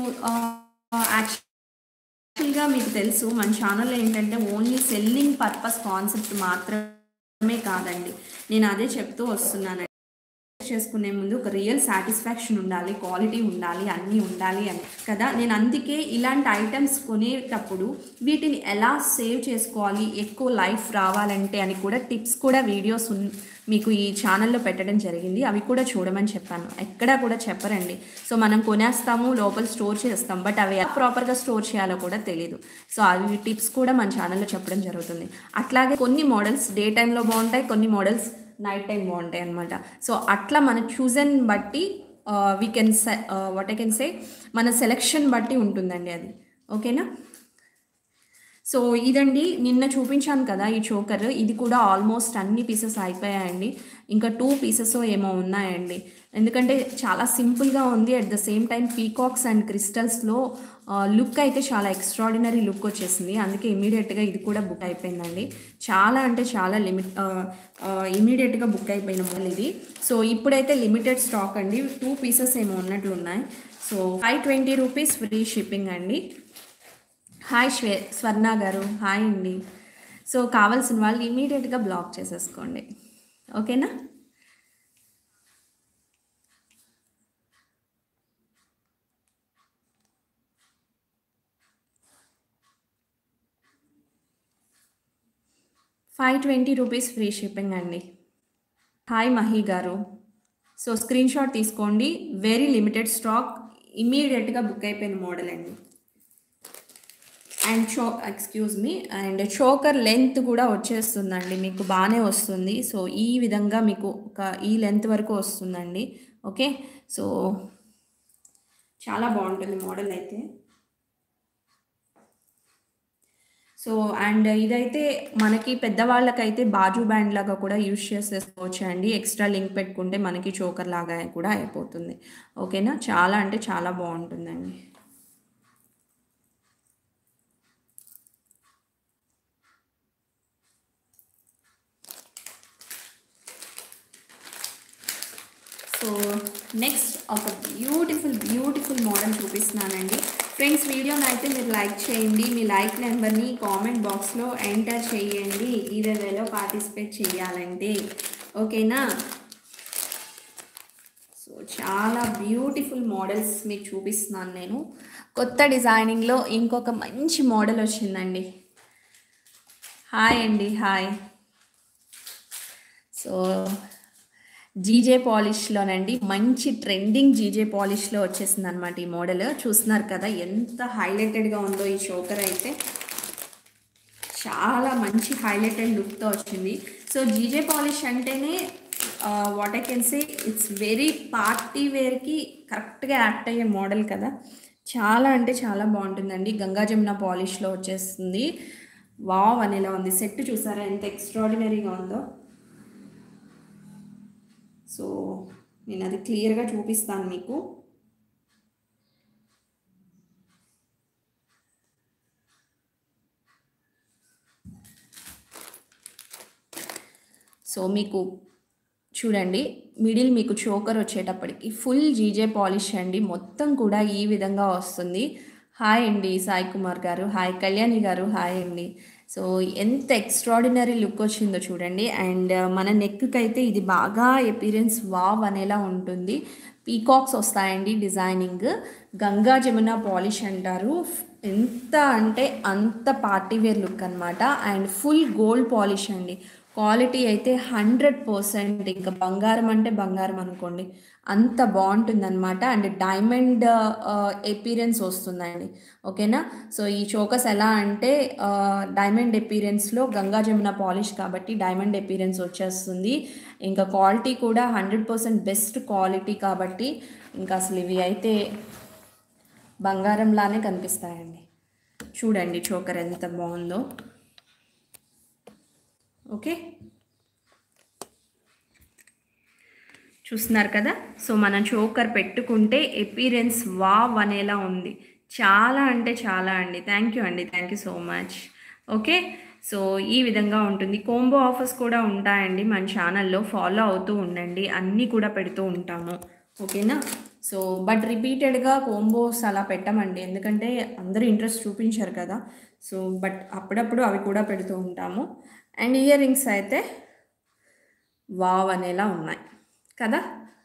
యాక్చువల్గా మీకు తెలుసు మన ఛానల్ ఏంటంటే ఓన్లీ సెల్లింగ్ పర్పస్ కాన్సెప్ట్ మాత్రమే కాదండి నేను అదే చెప్తూ వస్తున్నాను చేసుకునే ముందు ఒక రియల్ సాటిస్ఫాక్షన్ ఉండాలి క్వాలిటీ ఉండాలి అన్నీ ఉండాలి అని కదా నేను అందుకే ఇలాంటి ఐటమ్స్ కొనేటప్పుడు వీటిని ఎలా సేవ్ చేసుకోవాలి ఎక్కువ లైఫ్ రావాలంటే అని కూడా టిప్స్ కూడా వీడియోస్ ఉన్ మీకు ఈ ఛానల్లో పెట్టడం జరిగింది అవి కూడా చూడమని చెప్పాను ఎక్కడా కూడా చెప్పరండి సో మనం కొనేస్తాము లోపల స్టోర్ చేస్తాం బట్ అవి ఎలా ప్రాపర్గా స్టోర్ చేయాలో కూడా తెలియదు సో అవి టిప్స్ కూడా మన ఛానల్లో చెప్పడం జరుగుతుంది అట్లాగే కొన్ని మోడల్స్ డే టైంలో బాగుంటాయి కొన్ని మోడల్స్ నైట్ టైం బాగుంటాయి అనమాట సో అట్లా మన చూజన్ బట్టి we can what I can say మన సెలెక్షన్ బట్టి ఉంటుందండి అది ఓకేనా సో ఇదండి నిన్న చూపించాను కదా ఈ చోకర్ ఇది కూడా ఆల్మోస్ట్ అన్ని పీసెస్ అయిపోయాయండి ఇంకా టూ పీసెస్ ఏమో ఉన్నాయండి ఎందుకంటే చాలా సింపుల్గా ఉంది at the same time peacocks and క్రిస్టల్స్లో లుక్ అయితే చాలా ఎక్స్ట్రాడినరీ లుక్ వచ్చేసింది అందుకే ఇమీడియట్గా ఇది కూడా బుక్ అయిపోయిందండి చాలా అంటే చాలా లిమిట్ ఇమీడియట్గా బుక్ అయిపోయిన మోడల్ ఇది సో ఇప్పుడైతే లిమిటెడ్ స్టాక్ అండి టూ పీసెస్ ఏమో ఉన్నట్లు ఉన్నాయి so five twenty rupees free shipping అండి హాయ్ శ్వే స్వర్ణ గారు హాయ్ అండి సో కావాల్సిన వాళ్ళు ఇమీడియట్గా బ్లాక్ చేసేసుకోండి ఓకేనా five twenty rupees free shipping అండి హాయ్ మహి గారు సో స్క్రీన్ షాట్ తీసుకోండి వెరీ లిమిటెడ్ స్టాక్ ఇమీడియట్గా బుక్ అయిపోయిన మోడల్ అండి అండ్ చో excuse me and choker length కూడా వచ్చేస్తుందండి మీకు బాగానే వస్తుంది సో ఈ విధంగా మీకు ఒక ఈ లెంత్ వరకు వస్తుందండి ఓకే సో చాలా బాగుంటుంది మోడల్ అయితే సో అండ్ ఇదైతే మనకి పెద్దవాళ్ళకైతే బాజు బ్యాండ్ లాగా కూడా యూజ్ చేసేసుకోవచ్చు అండి ఎక్స్ట్రా లింక్ పెట్టుకుంటే మనకి చోకర్ లాగా కూడా అయిపోతుంది ఓకేనా చాలా అంటే చాలా బాగుంటుందండి సో నెక్స్ట్ ఒక బ్యూటిఫుల్ బ్యూటిఫుల్ మోడల్ చూపిస్తున్నానండి ఫ్రెండ్స్ వీడియోని అయితే మీరు లైక్ చేయండి మీ లైక్ నెంబర్ని కామెంట్ బాక్స్లో ఎంటర్ చేయండి ఈవేలో పార్టిసిపేట్ చేయాలంటే ఓకేనా సో చాలా బ్యూటిఫుల్ మోడల్స్ మీకు చూపిస్తున్నాను నేను కొత్త డిజైనింగ్లో ఇంకొక మంచి మోడల్ వచ్చిందండి హాయ్ అండి హాయ్ సో జీజే పాలిష్లోనండి మంచి ట్రెండింగ్ జీజే పాలిష్లో వచ్చేసింది అనమాట ఈ మోడల్ చూస్తున్నారు కదా ఎంత హైలైటెడ్గా ఉందో ఈ చోకర్ అయితే చాలా మంచి హైలైటెడ్ లుక్తో వచ్చింది సో జీజే పాలిష్ అంటేనే what I can say it's very party వేర్కి కరెక్ట్గా యాక్ట్ అయ్యే మోడల్ కదా చాలా అంటే చాలా బాగుంటుందండి గంగా జమున పాలిష్లో వచ్చేస్తుంది వావ్ అనేలా ఉంది సెట్ చూసారా ఎంత ఎక్స్ట్రాడినరీగా ఉందో సో నేను అది క్లియర్గా చూపిస్తాను మీకు సో మీకు చూడండి మిడిల్ మీకు చోకర్ వచ్చేటప్పటికి ఫుల్ జీజే పాలిష్ అండి మొత్తం కూడా ఈ విధంగా వస్తుంది హాయ్ అండి సాయి కుమార్ గారు హాయ్ కళ్యాణి గారు హాయ్ అండి సో ఎంత ఎక్స్ట్రాడినరీ లుక్ వచ్చిందో చూడండి అండ్ మన నెక్కి అయితే ఇది బాగా ఎపీరియన్స్ వావ్ అనేలా ఉంటుంది పీకాక్స్ వస్తాయండి డిజైనింగ్ గంగా జమున పాలిష్ అంటారు ఎంత అంటే అంత పార్టీ వేర్ లుక్ అనమాట అండ్ ఫుల్ గోల్డ్ పాలిష్ అండి క్వాలిటీ అయితే హండ్రెడ్ పర్సెంట్ ఇంకా బంగారం అంటే బంగారం అనుకోండి అంత బాగుంటుందన్నమాట అండ్ డైమండ్ ఎపీరియన్స్ వస్తుందండి ఓకేనా సో ఈ చోకస్ ఎలా అంటే డైమండ్ ఎపీరియన్స్లో గంగా జమున పాలిష్ కాబట్టి డైమండ్ ఎపీరియన్స్ వచ్చేస్తుంది ఇంకా క్వాలిటీ కూడా హండ్రెడ్ పర్సెంట్ బెస్ట్ క్వాలిటీ కాబట్టి ఇంకా అసలు ఇవి అయితే బంగారంలానే కనిపిస్తాయండి చూడండి చోకర్ ఎంత బాగుందో ఓకే చూస్తున్నారు కదా సో మనం చోకర్ పెట్టుకుంటే ఎపీరెన్స్ వావ్ అనేలా ఉంది చాలా అంటే చాలా అండి థ్యాంక్ యూ అండి thank you so much okay so ఈ విధంగా ఉంటుంది కోంబో ఆఫర్స్ కూడా ఉంటాయండి మన ఛానల్లో ఫాలో అవుతూ ఉండండి అన్నీ కూడా పెడుతూ ఉంటాము ఓకేనా సో బట్ రిపీటెడ్గా కోంబోస్ అలా పెట్టమండి ఎందుకంటే అందరూ ఇంట్రెస్ట్ చూపించారు కదా సో బట్ అప్పుడప్పుడు అవి కూడా పెడుతూ ఉంటాము అండ్ ఇయర్ రింగ్స్ అయితే వావ్ అనేలా ఉన్నాయి కదా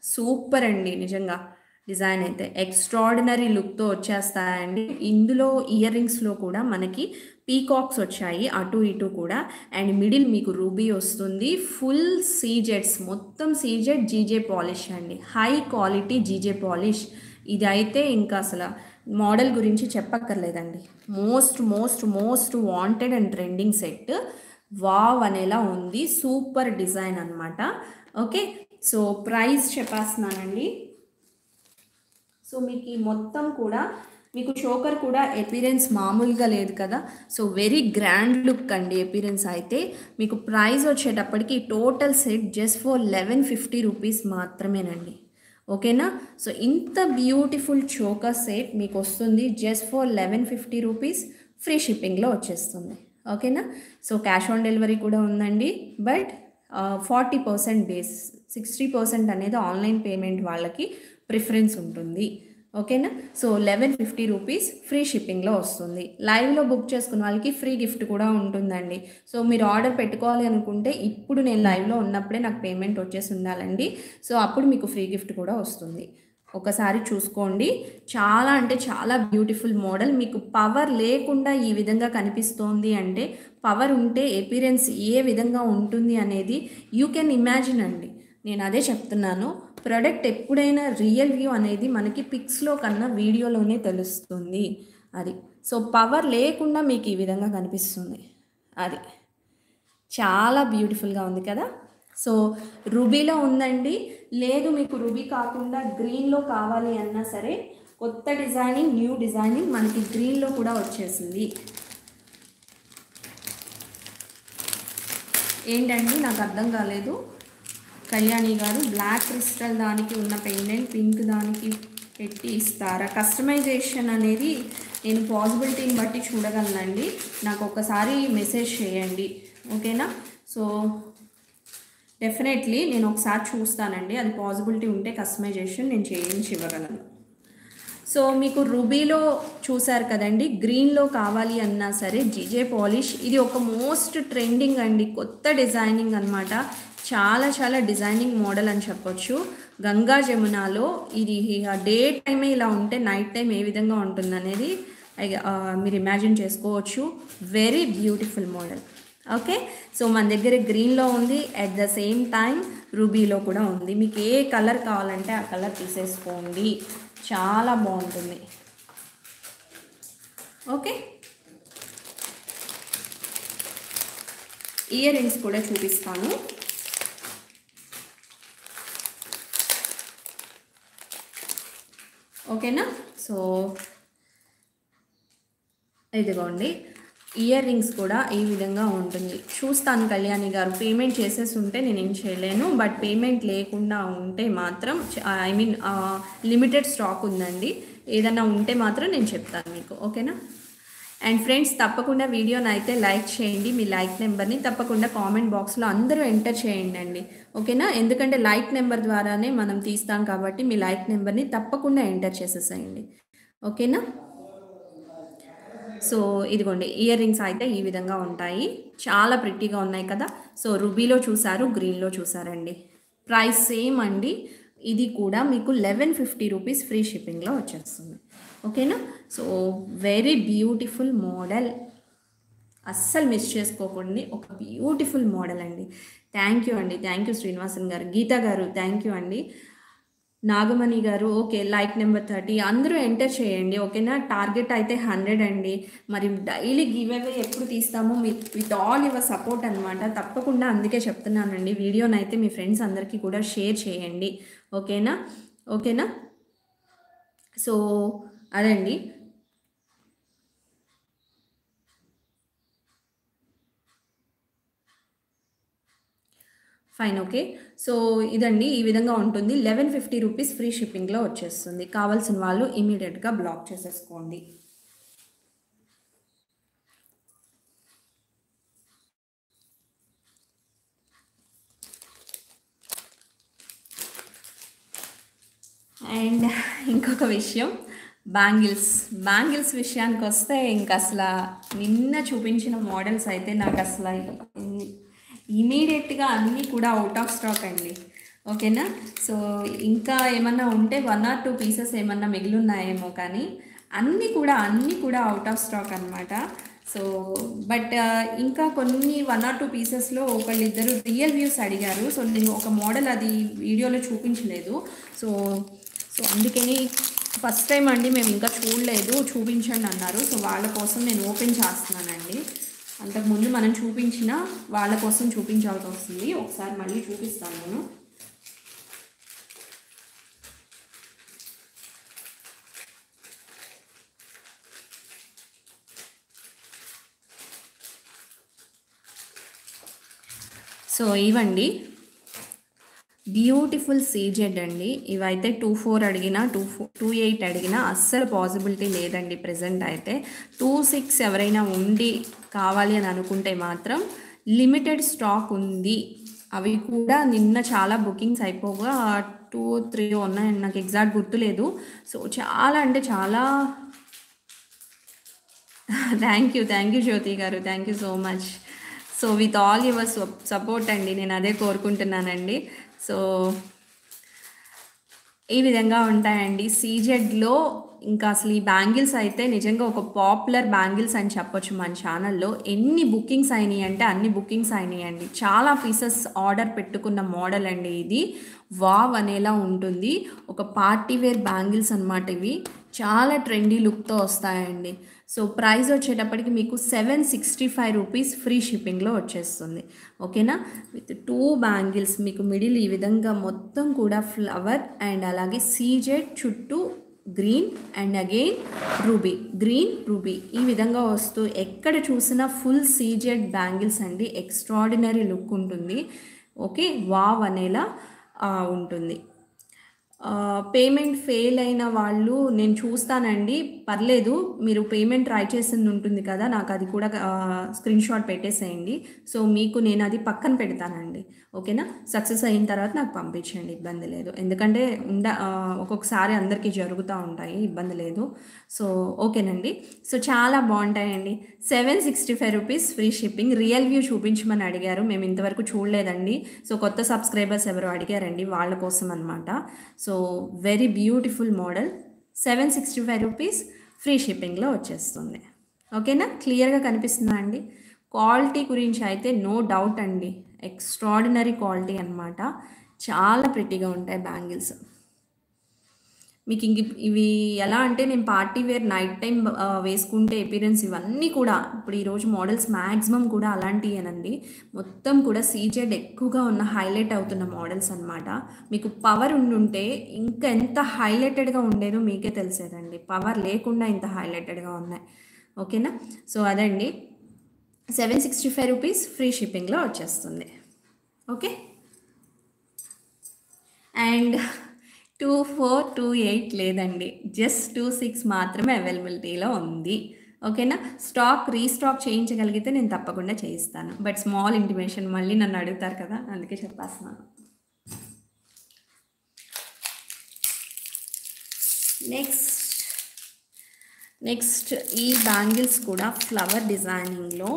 సూపర్ అండి నిజంగా డిజైన్ అయితే ఎక్స్ట్రాడినరీ లుక్తో వచ్చేస్తాయండి ఇందులో ఇయర్ రింగ్స్లో కూడా మనకి పీకాక్స్ వచ్చాయి అటు ఇటు కూడా అండ్ మిడిల్ మీకు రూబీ వస్తుంది ఫుల్ సీజెట్స్ మొత్తం సీజెట్ జీజే పాలిష్ అండి హై క్వాలిటీ జీజే పాలిష్ ఇది అయితే ఇంకా అసలు మోడల్ గురించి చెప్పక్కర్లేదండి most most most wanted and trending set wow అనేలా ఉంది సూపర్ డిజైన్ అనమాట ఓకే సో ప్రైస్ చెప్పేస్తున్నానండి సో మీకు ఈ మొత్తం కూడా మీకు చోకర్ కూడా ఎపీరెన్స్ మామూలుగా లేదు కదా సో వెరీ గ్రాండ్ లుక్ అండి ఎపీరెన్స్ అయితే మీకు ప్రైస్ వచ్చేటప్పటికి total set just for eleven fifty rupees మాత్రమేనండి ఓకేనా సో ఇంత బ్యూటిఫుల్ చోకర్ సెట్ మీకు వస్తుంది just for eleven fifty rupees free షిప్పింగ్లో వచ్చేస్తుంది ఓకేనా సో క్యాష్ ఆన్ డెలివరీ కూడా ఉందండి but forty percent base sixty percent అనేది ఆన్లైన్ పేమెంట్ వాళ్ళకి ప్రిఫరెన్స్ ఉంటుంది ఓకేనా so eleven fifty rupees free షిప్పింగ్లో వస్తుంది లైవ్లో బుక్ చేసుకున్న వాళ్ళకి ఫ్రీ గిఫ్ట్ కూడా ఉంటుందండి సో మీరు ఆర్డర్ పెట్టుకోవాలి అనుకుంటే ఇప్పుడు నేను లైవ్లో ఉన్నప్పుడే నాకు పేమెంట్ వచ్చేసి ఉండాలండి సో అప్పుడు మీకు ఫ్రీ గిఫ్ట్ కూడా వస్తుంది ఒకసారి చూసుకోండి చాలా అంటే చాలా బ్యూటిఫుల్ మోడల్ మీకు పవర్ లేకుండా ఈ విధంగా కనిపిస్తోంది అంటే పవర్ ఉంటే ఎపీరెన్స్ ఏ విధంగా ఉంటుంది అనేది యూ కెన్ ఇమాజిన్ అండి నేను అదే చెప్తున్నాను ప్రోడక్ట్ ఎప్పుడైనా రియల్ వ్యూ అనేది మనకి పిక్స్లో కన్నా వీడియోలోనే తెలుస్తుంది అది సో పవర్ లేకుండా మీకు ఈ విధంగా కనిపిస్తుంది అది చాలా బ్యూటిఫుల్గా ఉంది కదా సో రూబీలో ఉందండి లేదు మీకు రూబీ కాకుండా గ్రీన్లో కావాలి అన్నా సరే కొత్త డిజైనింగ్ న్యూ డిజైనింగ్ మనకి గ్రీన్లో కూడా వచ్చేసింది ఏంటండి నాకు అర్థం కాలేదు కళ్యాణి గారు బ్లాక్ క్రిస్టల్ దానికి ఉన్న పెండెంట్ పింక్ దానికి పెట్టి ఇస్తారా కస్టమైజేషన్ అనేది నేను పాసిబిలిటీని బట్టి చూడగలనండి నాకు ఒకసారి మెసేజ్ చేయండి ఓకేనా సో డెఫినెట్లీ నేను ఒకసారి చూస్తానండి అది పాసిబిలిటీ ఉంటే కస్టమైజేషన్ నేను చేయించి ఇవ్వగలను సో మీకు రూబీలో చూసారు కదండి గ్రీన్లో కావాలి అన్నా సరే జీజే పాలిష్ ఇది ఒక మోస్ట్ ట్రెండింగ్ అండి కొత్త డిజైనింగ్ అనమాట చాలా చాలా డిజైనింగ్ మోడల్ అని చెప్పొచ్చు గంగా జమునాలో ఇది డే టైమే ఇలా ఉంటే నైట్ టైం ఏ విధంగా ఉంటుందనేది ఐ- ఆ, మీరు ఇమాజిన్ చేసుకోవచ్చు very beautiful model okay so మన దగ్గర గ్రీన్లో ఉంది అట్ ద సేమ్ టైం రూబీలో కూడా ఉంది మీకు ఏ కలర్ కావాలంటే ఆ కలర్ తీసేసుకోండి చాలా బాగుంటుంది ఓకే ఇయర్ రింగ్స్ కూడా చూపిస్తాను ఓకేనా సో ఇదిగోండి ఇయర్ రింగ్స్ కూడా ఈ విధంగా ఉంటుంది చూస్తాను కళ్యాణి గారు పేమెంట్ చేసేసి ఉంటే నేను ఏం చేయలేను బట్ పేమెంట్ లేకుండా ఉంటే మాత్రం ఐ మీన్ లిమిటెడ్ స్టాక్ ఉందండి ఏదైనా ఉంటే మాత్రం నేను చెప్తాను మీకు ఓకేనా అండ్ ఫ్రెండ్స్ తప్పకుండా వీడియోని అయితే లైక్ చేయండి మీ లైక్ నెంబర్ని తప్పకుండా కామెంట్ బాక్స్లో అందరూ ఎంటర్ చేయండి అండి ఓకేనా ఎందుకంటే లైక్ నెంబర్ ద్వారానే మనం తీస్తాం కాబట్టి మీ లైక్ నెంబర్ని తప్పకుండా ఎంటర్ చేసేసేయండి ఓకేనా సో ఇదిగోండి ఇయర్ రింగ్స్ అయితే ఈ విధంగా ఉంటాయి చాలా ప్రిట్టిగా ఉన్నాయి కదా సో రుబీలో చూసారు గ్రీన్లో చూసారండి ప్రైస్ సేమ్ అండి ఇది కూడా మీకు లెవెన్ ఫిఫ్టీ రూపీస్ ఫ్రీ షిప్పింగ్లో వచ్చేస్తుంది ఓకేనా సో వెరీ బ్యూటిఫుల్ మోడల్ అస్సలు మిస్ చేసుకోకండి ఒక బ్యూటిఫుల్ మోడల్ అండి థ్యాంక్ యూ అండి థ్యాంక్ యూ శ్రీనివాసన్ గారు గీత గారు థ్యాంక్ యూ అండి నాగమణి గారు ఓకే లైక్ నెంబర్ థర్టీ అందరూ ఎంటర్ చేయండి ఓకేనా టార్గెట్ అయితే హండ్రెడ్ అండి మరి డైలీ గివ్ అవే ఎప్పుడు తీస్తామో with with all your support అనమాట తప్పకుండా అందుకే చెప్తున్నానండి వీడియోని అయితే మీ ఫ్రెండ్స్ అందరికీ కూడా షేర్ చేయండి ఓకేనా ఓకేనా సో అదండి ఫైన్ ఓకే సో ఇదండి ఈ విధంగా ఉంటుంది లెవెన్ ఫిఫ్టీ రూపీస్ ఫ్రీ షిప్పింగ్లో వచ్చేస్తుంది కావాల్సిన వాళ్ళు ఇమీడియట్గా బ్లాక్ చేసేసుకోండి అండ్ ఇంకొక విషయం బ్యాంగిల్స్ బ్యాంగిల్స్ విషయానికి వస్తే ఇంక అసలు నిన్న చూపించిన మోడల్స్ అయితే నాకు అసలు ఇమీడియట్గా అన్నీ కూడా అవుట్ ఆఫ్ స్టాక్ అండి ఓకేనా సో ఇంకా ఏమన్నా ఉంటే వన్ ఆర్ టూ పీసెస్ ఏమన్నా మిగిలి ఉన్నాయేమో కానీ అన్నీ కూడా అన్నీ కూడా అవుట్ ఆఫ్ స్టాక్ అనమాట సో బట్ ఇంకా కొన్ని వన్ ఆర్ టూ పీసెస్లో ఒకళ్ళిద్దరు రియల్ వ్యూస్ అడిగారు సో నేను ఒక మోడల్ అది వీడియోలో చూపించలేదు సో సో అందుకని ఫస్ట్ టైం అండి మేము ఇంకా చూడలేదు చూపించండి అన్నారు సో వాళ్ళ కోసం నేను ఓపెన్ చేస్తున్నానండి అంతకుముందు మనం చూపించిన వాళ్ళ కోసం చూపించాల్సి వస్తుంది ఒకసారి మళ్ళీ చూపిస్తాను నేను సో ఇవండి బ్యూటిఫుల్ సీజెడ్ అండి ఇవైతే టూ ఫోర్ అడిగినా టూ ఫోర్ టూ ఎయిట్ అడిగినా అస్సలు పాసిబిలిటీ లేదండి ప్రజెంట్ అయితే టూ సిక్స్ ఎవరైనా ఉండి కావాలి అని అనుకుంటే మాత్రం లిమిటెడ్ స్టాక్ ఉంది అవి కూడా నిన్న చాలా బుకింగ్స్ అయిపోగా టూ త్రీ ఉన్నాయండి నాకు ఎగ్జాక్ట్ గుర్తులేదు సో చాలా అంటే చాలా thank you thank you Jyothi గారు thank you so much so with all your support అండి నేను అదే కోరుకుంటున్నానండి సో ఈ విధంగా ఉంటాయండి సీజెడ్లో ఇంకా అసలు ఈ బ్యాంగిల్స్ అయితే నిజంగా ఒక పాపులర్ బ్యాంగిల్స్ అని చెప్పొచ్చు మన ఛానల్లో ఎన్ని బుకింగ్స్ అయినాయి అంటే అన్ని బుకింగ్స్ అయినాయి అండి చాలా పీసెస్ ఆర్డర్ పెట్టుకున్న మోడల్ అండి ఇది వావ్ అనేలా ఉంటుంది ఒక పార్టీ వేర్ బ్యాంగిల్స్ అనమాట ఇవి చాలా ట్రెండీ లుక్తో వస్తాయండి సో ప్రైస్ వచ్చేటప్పటికి మీకు seven sixty five rupees free షిప్పింగ్లో వచ్చేస్తుంది ఓకేనా విత్ టూ బ్యాంగిల్స్ మీకు మిడిల్ ఈ విధంగా మొత్తం కూడా ఫ్లవర్ అండ్ అలాగే సీజెడ్ చుట్టూ green and again ruby green ruby ఈ విధంగా వస్తూ ఎక్కడ చూసినా ఫుల్ సీజెడ్ బ్యాంగిల్స్ అండి ఎక్స్ట్రాడినరీ లుక్ ఉంటుంది ఓకే వావ్ అనేలా ఆ, ఉంటుంది పేమెంట్ ఫెయిల్ అయిన వాళ్ళు నేను చూస్తానండి పర్లేదు మీరు పేమెంట్ ట్రై చేసింది ఉంటుంది కదా నాకు అది కూడా స్క్రీన్ షాట్ పెట్టేసేయండి సో మీకు నేను అది పక్కన పెడతానండి ఓకేనా సక్సెస్ అయిన తర్వాత నాకు పంపించండి ఇబ్బంది లేదు ఎందుకంటే ఉండ ఆ, ఒక్కొక్కసారి అందరికీ జరుగుతూ ఉంటాయి ఇబ్బంది లేదు సో ఓకేనండి సో చాలా బాగుంటాయండి seven sixty five rupees free shipping real view చూపించమని అడిగారు మేము ఇంతవరకు చూడలేదండి సో కొత్త సబ్స్క్రైబర్స్ ఎవరు అడిగారండి వాళ్ళ కోసం అనమాట so very beautiful model seven sixty five rupees free షిప్పింగ్లో వచ్చేస్తుంది ఓకేనా క్లియర్గా కనిపిస్తుందా అండి క్వాలిటీ గురించి అయితే నో డౌట్ అండి ఎక్స్ట్రాడినరీ క్వాలిటీ అన్నమాట చాలా ప్రిటీగా ఉంటాయి బ్యాంగిల్స్ మీకు ఇంక ఇవి ఎలా అంటే నేను పార్టీ వేర్ నైట్ టైం వేసుకుంటే ఎపీరియన్స్ ఇవన్నీ కూడా ఇప్పుడు ఈరోజు మోడల్స్ మ్యాక్సిమం కూడా అలాంటివేనండి మొత్తం కూడా సీజెడ్ ఎక్కువగా ఉన్న హైలైట్ అవుతున్న మోడల్స్ అన్నమాట మీకు పవర్ ఉండుంటే ఇంకా ఎంత హైలైటెడ్గా ఉండేదో మీకే తెలిసేదండి పవర్ లేకుండా ఇంత హైలైటెడ్గా ఉన్నాయి ఓకేనా సో అదండి seven sixty five rupees free షిప్పింగ్లో వచ్చేస్తుంది okay and two four two eight లేదండి జస్ట్ టూ సిక్స్ మాత్రమే అవైలబిలిటీలో ఉంది ఓకేనా స్టాక్ రీస్టాక్ చేయించగలిగితే నేను తప్పకుండా చేయిస్తాను బట్ స్మాల్ ఇంటిమేషన్ మళ్ళీ నన్ను అడుగుతారు కదా అందుకే చెప్పేస్తున్నాను నెక్స్ట్ నెక్స్ట్ ఈ బ్యాంగిల్స్ కూడా ఫ్లవర్ డిజైనింగ్లో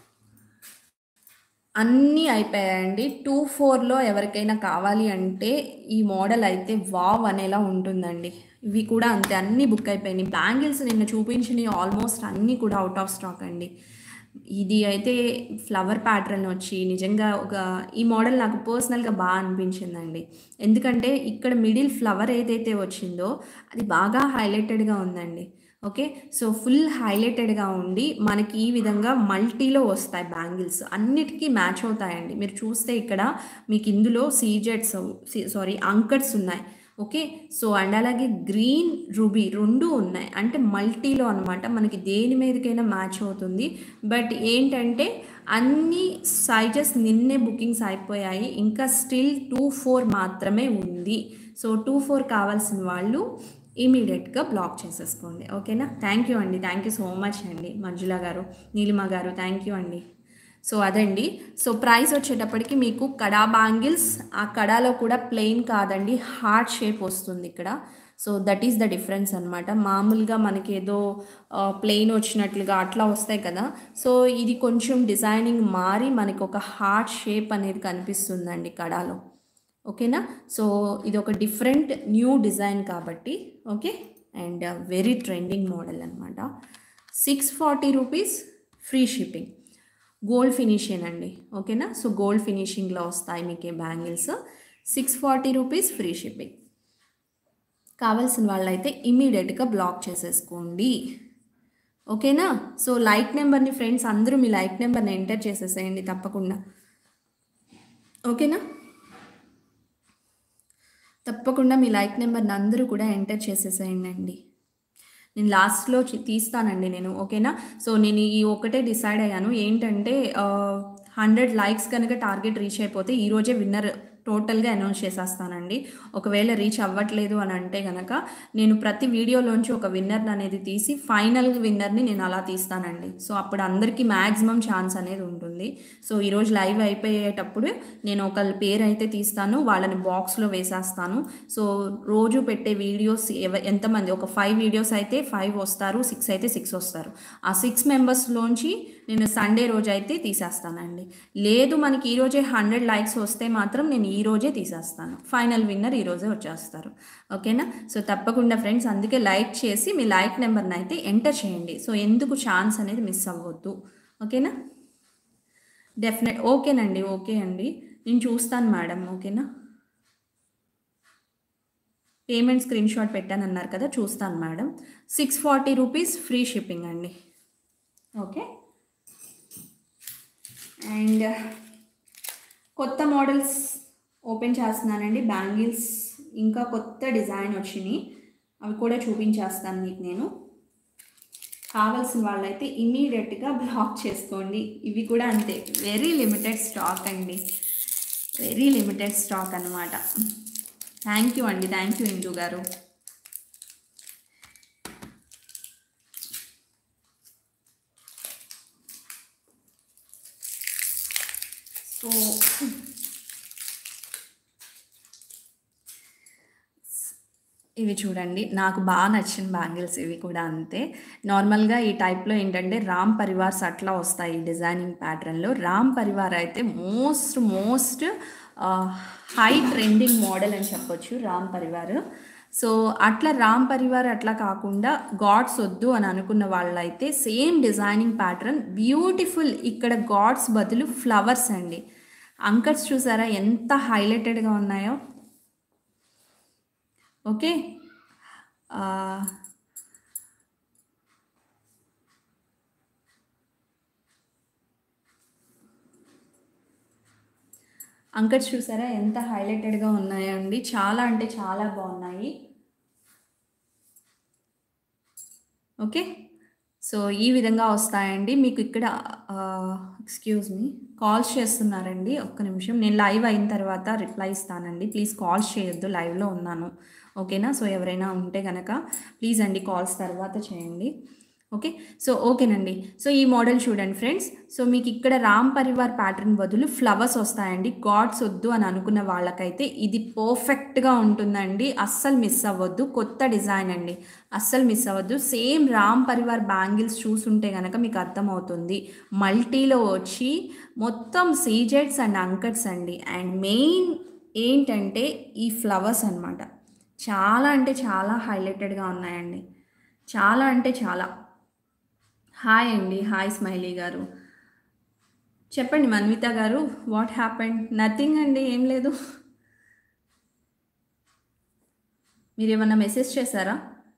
అన్నీ అయిపోయాయండి టూ ఫోర్లో ఎవరికైనా కావాలి అంటే ఈ మోడల్ అయితే వావ్ అనేలా ఉంటుందండి ఇవి కూడా అంతే అన్నీ బుక్ అయిపోయినాయి బ్యాంగిల్స్ నిన్న చూపించినవి ఆల్మోస్ట్ అన్నీ కూడా అవుట్ ఆఫ్ స్టాక్ అండి ఇది అయితే ఫ్లవర్ ప్యాటర్న్ వచ్చి నిజంగా ఒక ఈ మోడల్ నాకు పర్సనల్గా బాగా అనిపించిందండి ఎందుకంటే ఇక్కడ మిడిల్ ఫ్లవర్ ఏదైతే వచ్చిందో అది బాగా హైలైటెడ్గా ఉందండి ఓకే సో ఫుల్ హైలైటెడ్గా ఉండి మనకి ఈ విధంగా మల్టీలో వస్తాయి బ్యాంగిల్స్ అన్నిటికీ మ్యాచ్ అవుతాయండి మీరు చూస్తే ఇక్కడ మీకు ఇందులో సీజెట్స్ సారీ అంకట్స్ ఉన్నాయి ఓకే సో అండ్ అలాగే గ్రీన్ రూబీ రెండు ఉన్నాయి అంటే మల్టీలో అనమాట మనకి దేని మీదకైనా మ్యాచ్ అవుతుంది బట్ ఏంటంటే అన్ని సైజెస్ నిన్నే బుకింగ్స్ అయిపోయాయి ఇంకా స్టిల్ టూ ఫోర్ మాత్రమే ఉంది సో టూ ఫోర్ కావాల్సిన వాళ్ళు ఇమీడియట్గా బ్లాక్ చేసేసుకోండి ఓకేనా థ్యాంక్ యూ అండి థ్యాంక్ యూ సో మచ్ అండి మంజుల గారు నీలిమ గారు థ్యాంక్ యూ అండి సో అదండి సో ప్రైస్ వచ్చేటప్పటికి మీకు కడా బ్యాంగిల్స్ ఆ కడాలో కూడా ప్లెయిన్ కాదండి హార్ట్ షేప్ వస్తుంది ఇక్కడ so that is the difference అనమాట మామూలుగా మనకి ఏదో ప్లెయిన్ వచ్చినట్లుగా అట్లా వస్తాయి కదా సో ఇది కొంచెం డిజైనింగ్ మారి మనకి ఒక హార్ట్ షేప్ అనేది కనిపిస్తుందండి కడాలో ఓకేనా సో ఇది ఒక డిఫరెంట్ న్యూ డిజైన్ కాబట్టి okay and very trending model అనమాట six forty rupees free shipping gold finishing అండి ఓకేనా సో గోల్డ్ ఫినిషింగ్లో వస్తాయి మీకు bangles six forty rupees free shipping కావాల్సిన వాళ్ళైతే ఇమీడియట్గా బ్లాక్ చేసేసుకోండి ఓకేనా సో లైక్ నెంబర్ని ఫ్రెండ్స్ అందరూ మీ లైక్ నెంబర్ని ఎంటర్ చేసేసేయండి తప్పకుండా ఓకేనా తప్పకుండా మీ లైక్ నెంబర్ని అందరూ కూడా ఎంటర్ చేసేసేయండి అండి నేను లాస్ట్లో చి- తీస్తానండి నేను ఓకేనా సో నేను ఈ ఒకటే డిసైడ్ అయ్యాను ఏంటంటే హండ్రెడ్ లైక్స్ కనుక టార్గెట్ రీచ్ అయిపోతే ఈరోజే విన్నర్ టోటల్గా అనౌన్స్ చేసేస్తానండి ఒకవేళ రీచ్ అవ్వట్లేదు అని అంటే కనుక నేను ప్రతి వీడియోలోంచి ఒక విన్నర్ అనేది తీసి ఫైనల్ విన్నర్ని నేను అలా తీస్తానండి సో అప్పుడు అందరికీ మ్యాక్సిమం ఛాన్స్ అనేది ఉంటుంది సో ఈరోజు లైవ్ అయిపోయేటప్పుడు నేను ఒక పేరు అయితే తీస్తాను వాళ్ళని బాక్స్లో వేసేస్తాను సో రోజు పెట్టే వీడియోస్ ఎవ ఎంతమంది ఒక ఫైవ్ వీడియోస్ అయితే ఫైవ్ వస్తారు సిక్స్ అయితే సిక్స్ వస్తారు ఆ సిక్స్ మెంబర్స్లోంచి నేను సండే రోజు అయితే తీసేస్తానండి లేదు మనకి ఈ రోజే హండ్రెడ్ లైక్స్ వస్తే మాత్రం నేను ఈ రోజే తీసేస్తాను ఫైనల్ విన్నర్ ఈ రోజే వచ్చేస్తారు ఓకేనా సో తప్పకుండా ఫ్రెండ్స్ అందుకే లైక్ చేసి మీ లైక్ నెంబర్ని అయితే ఎంటర్ చేయండి సో ఎందుకు ఛాన్స్ అనేది మిస్ అవ్వద్దు ఓకేనా డెఫినెట్ ఓకేనండి ఓకే అండి నేను చూస్తాను మేడం ఓకేనా పేమెంట్ స్క్రీన్ షాట్ పెట్టానన్నారు కదా చూస్తాను madam six forty rupees free shipping అండి ఓకే అండ్ కొత్త మోడల్స్ ఓపెన్ చేస్తున్నానండి బ్యాంగిల్స్ ఇంకా కొత్త డిజైన్ వచ్చినాయి అవి కూడా చూపించేస్తాను మీకు నేను కావాల్సిన వాళ్ళైతే ఇమీడియట్గా బ్లాక్ చేసుకోండి ఇవి కూడా అంతే వెరీ లిమిటెడ్ స్టాక్ అండి వెరీ లిమిటెడ్ స్టాక్ అనమాట థ్యాంక్ యూ అండి thank you Indu garu so ఇవి చూడండి నాకు బాగా నచ్చిన బ్యాంగిల్స్ ఇవి కూడా అంతే నార్మల్గా ఈ టైప్లో ఏంటంటే రామ్ పరివార్స్ అట్లా వస్తాయి ఈ డిజైనింగ్ ప్యాటర్న్లో రామ్ పరివార్ అయితే most most high trending model అని చెప్పొచ్చు రామ్ పరివార్ సో అట్లా రామ్ పరివార్ అట్లా కాకుండా గాడ్స్ వద్దు అని అనుకున్న వాళ్ళైతే సేమ్ డిజైనింగ్ ప్యాటర్న్ బ్యూటిఫుల్ ఇక్కడ గాడ్స్ బదులు ఫ్లవర్స్ అండి అంకర్స్ చూసారా ఎంత హైలైటెడ్గా ఉన్నాయో ఓకే ఆ, అంకర్స్ చూసారా ఎంత హైలైటెడ్గా ఉన్నాయో అండి చాలా అంటే చాలా బాగున్నాయి ఓకే సో ఈ విధంగా వస్తాయండి మీకు ఇక్కడ ఎక్స్క్యూజ్ మీ కాల్స్ చేస్తున్నారండి ఒక్క నిమిషం నేను లైవ్ అయిన తర్వాత రిప్లై ఇస్తానండి ప్లీజ్ కాల్స్ చేయొద్దు లైవ్లో ఉన్నాను ఓకేనా సో ఎవరైనా ఉంటే కనుక ప్లీజ్ అండి కాల్స్ తర్వాత చేయండి ఓకే సో ఓకేనండి సో ఈ మోడల్ చూడండి ఫ్రెండ్స్ సో మీకు ఇక్కడ రామ్ పరివార్ ప్యాటర్న్ బదులు ఫ్లవర్స్ వస్తాయండి గాడ్స్ వద్దు అని అనుకున్న వాళ్ళకైతే ఇది పర్ఫెక్ట్గా ఉంటుందండి అస్సలు మిస్ అవ్వద్దు కొత్త డిజైన్ అండి అస్సలు మిస్ అవ్వద్దు సేమ్ రామ్ పరివార్ బ్యాంగిల్స్ చూసుంటే కనుక మీకు అర్థమవుతుంది మల్టీలో వచ్చి మొత్తం సీజెట్స్ అండ్ అంకట్స్ అండి అండ్ మెయిన్ ఏంటంటే ఈ ఫ్లవర్స్ అన్నమాట చాలా అంటే చాలా హైలైటెడ్గా ఉన్నాయండి చాలా అంటే చాలా హాయ్ అండి హాయ్ స్మైలీ గారు చెప్పండి మన్విత గారు వాట్ హ్యాపెండ్ నథింగ్ అండి ఏం లేదు మీరు ఏమన్నా మెసేజ్ చేశారా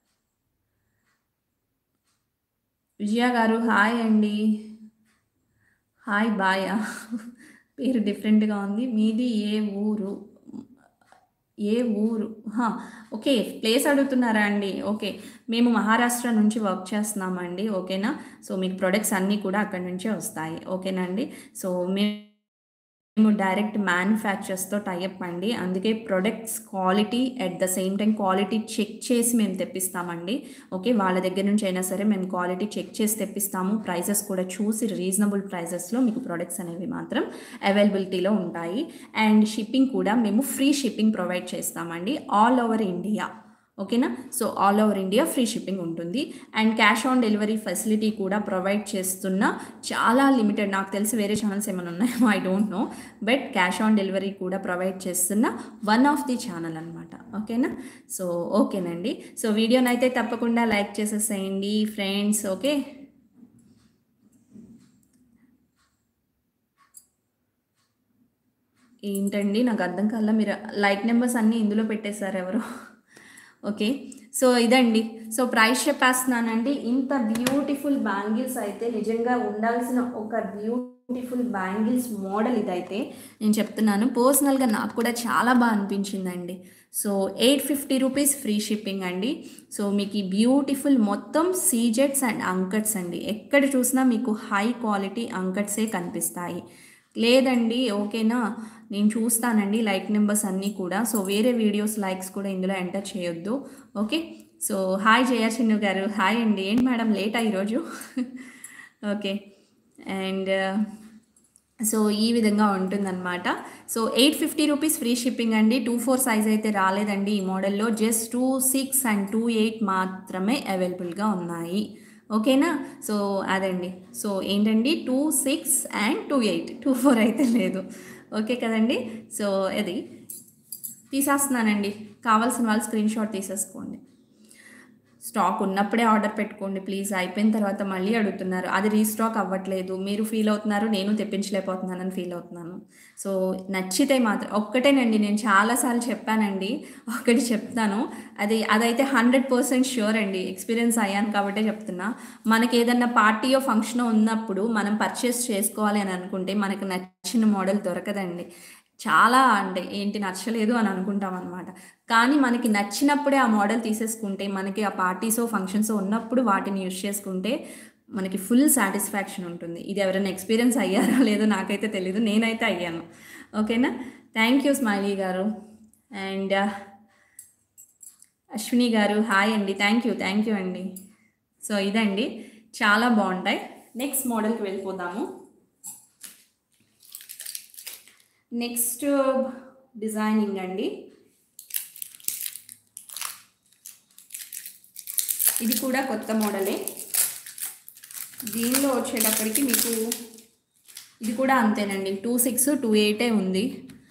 విజయ గారు హాయ్ అండి హాయ్ బాయా పేరు డిఫరెంట్గా ఉంది మీది ఏ ఊరు ఏ ఊరు హా, ఓకే ప్లేస్ అడుగుతున్నారా అండి ఓకే మేము మహారాష్ట్ర నుంచి వర్క్ చేస్తున్నామండి ఓకేనా సో మీకు ప్రొడక్ట్స్ అన్నీ కూడా అక్కడి నుంచే వస్తాయి ఓకేనా అండి సో మేము మేము డైరెక్ట్ మ్యానుఫ్యాక్చర్స్తో టైఅప్ అండి అందుకే products quality at the same time quality check చేసి మేము తెప్పిస్తామండి ఓకే వాళ్ళ దగ్గర నుంచి అయినా సరే మేము క్వాలిటీ చెక్ చేసి తెప్పిస్తాము ప్రైజెస్ కూడా చూసి రీజనబుల్ ప్రైజెస్లో మీకు ప్రొడక్ట్స్ అనేవి మాత్రం అవైలబిలిటీలో ఉంటాయి అండ్ షిప్పింగ్ కూడా మేము ఫ్రీ షిప్పింగ్ ప్రొవైడ్ చేస్తామండి ఆల్ ఓవర్ ఇండియా ఓకేనా so all over India free shipping ఉంటుంది and cash on delivery facility కూడా ప్రొవైడ్ చేస్తున్న చాలా లిమిటెడ్ నాకు తెలిసి వేరే ఛానల్స్ ఏమైనా ఉన్నాయో I don't know but cash on delivery కూడా ప్రొవైడ్ చేస్తున్న వన్ ఆఫ్ ది ఛానల్ అనమాట ఓకేనా సో ఓకేనండి సో వీడియోనైతే తప్పకుండా లైక్ చేసేసేయండి ఫ్రెండ్స్ ఓకే ఏంటండి నాకు అర్థం కాల మీరు లైక్ నెంబర్స్ అన్నీ ఇందులో పెట్టేశారు ఎవరు ఓకే సో ఇదండి సో ప్రైస్ చెప్పేస్తున్నానండి ఇంత బ్యూటిఫుల్ బ్యాంగిల్స్ అయితే నిజంగా ఉండాల్సిన ఒక బ్యూటిఫుల్ బ్యాంగిల్స్ మోడల్ ఇదైతే నేను చెప్తున్నాను పర్సనల్గా నాకు కూడా చాలా బాగా అనిపించిందండి so eight fifty rupees free shipping అండి సో మీకు ఈ బ్యూటిఫుల్ మొత్తం సీజెట్స్ అండ్ అంకట్స్ అండి ఎక్కడ చూసినా మీకు హై క్వాలిటీ అంకట్సే కనిపిస్తాయి లేదండి ఓకేనా నేను చూస్తానండి లైక్ నెంబర్స్ అన్నీ కూడా సో వేరే వీడియోస్ లైక్స్ కూడా ఇందులో ఎంటర్ చేయొద్దు okay so hi Jaya Chinnu garu hi అండి ఏంటి మేడం లేటా ఈరోజు ఓకే అండ్ సో ఈ విధంగా ఉంటుందన్నమాట so eight fifty rupees free shipping అండి టూ ఫోర్ సైజ్ అయితే రాలేదండి ఈ మోడల్లో just two six and two eight మాత్రమే అవైలబుల్గా ఉన్నాయి ఓకేనా సో అదండి సో ఏంటండి two six and two eight two four అయితే లేదు ఓకే కదండి సో అది తీసేస్తున్నానండి కావాల్సిన వాళ్ళు స్క్రీన్ షాట్ తీసేసుకోండి స్టాక్ ఉన్నప్పుడే ఆర్డర్ పెట్టుకోండి ప్లీజ్ అయిపోయిన తర్వాత మళ్ళీ అడుగుతున్నారు అది రీస్టాక్ అవ్వట్లేదు మీరు ఫీల్ అవుతున్నారు నేను తెప్పించలేకపోతున్నానని ఫీల్ అవుతున్నాను సో నచ్చితే మాత్రం ఒక్కటేనండి నేను చాలాసార్లు చెప్పానండి ఒకటి చెప్తాను అది అదైతే హండ్రెడ్ పర్సెంట్ ష్యూర్ అండి ఎక్స్పీరియన్స్ అయ్యాను కాబట్టే చెప్తున్నా మనకి ఏదన్నా పార్టీయో ఫంక్షనో ఉన్నప్పుడు మనం పర్చేస్ చేసుకోవాలి అని అనుకుంటే మనకు నచ్చిన మోడల్ దొరకదండి చాలా అంటే ఏంటి నచ్చలేదు అని అనుకుంటాం అనమాట కానీ మనకి నచ్చినప్పుడే ఆ మోడల్ తీసేసుకుంటే మనకి ఆ పార్టీసో ఫంక్షన్స్ ఉన్నప్పుడు వాటిని యూజ్ చేసుకుంటే మనకి ఫుల్ సాటిస్ఫాక్షన్ ఉంటుంది ఇది ఎవరైనా ఎక్స్పీరియన్స్ అయ్యారా లేదో నాకైతే తెలీదు నేనైతే అయ్యాను ఓకేనా thank you Smiley garu and Ashwini garu hi అండి థ్యాంక్ యూ థ్యాంక్ యూ అండి సో ఇదండి చాలా బాగుంటాయి నెక్స్ట్ మోడల్కి వెళ్ళిపోదాము నెక్స్ట్ డిజైనింగ్ అండి ఇది కూడా కొత్త మోడలే దీనిలో వచ్చేటప్పటికి మీకు ఇది కూడా అంతేనండి టూ సిక్స్ టూ ఎయిటే ఉంది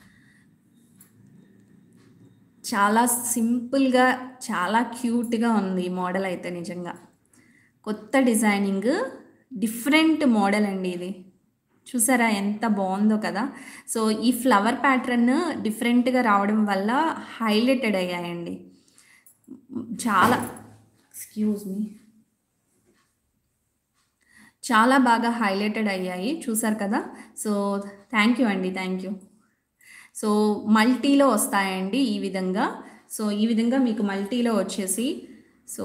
చాలా సింపుల్గా చాలా క్యూట్గా ఉంది ఈ మోడల్ అయితే నిజంగా కొత్త డిజైనింగ్ డిఫరెంట్ మోడల్ అండి ఇది చూసారా ఎంత బాగుందో కదా సో ఈ ఫ్లవర్ ప్యాటర్న్ డిఫరెంట్గా రావడం వల్ల హైలైటెడ్ అయ్యాయండి చాలా ఎక్స్క్యూజ్ మీ చాలా బాగా హైలైటెడ్ అయ్యాయి చూసారు కదా సో థ్యాంక్ యూ అండి థ్యాంక్ యూ సో మల్టీలో వస్తాయండి ఈ విధంగా సో ఈ విధంగా మీకు మల్టీలో వచ్చేసి సో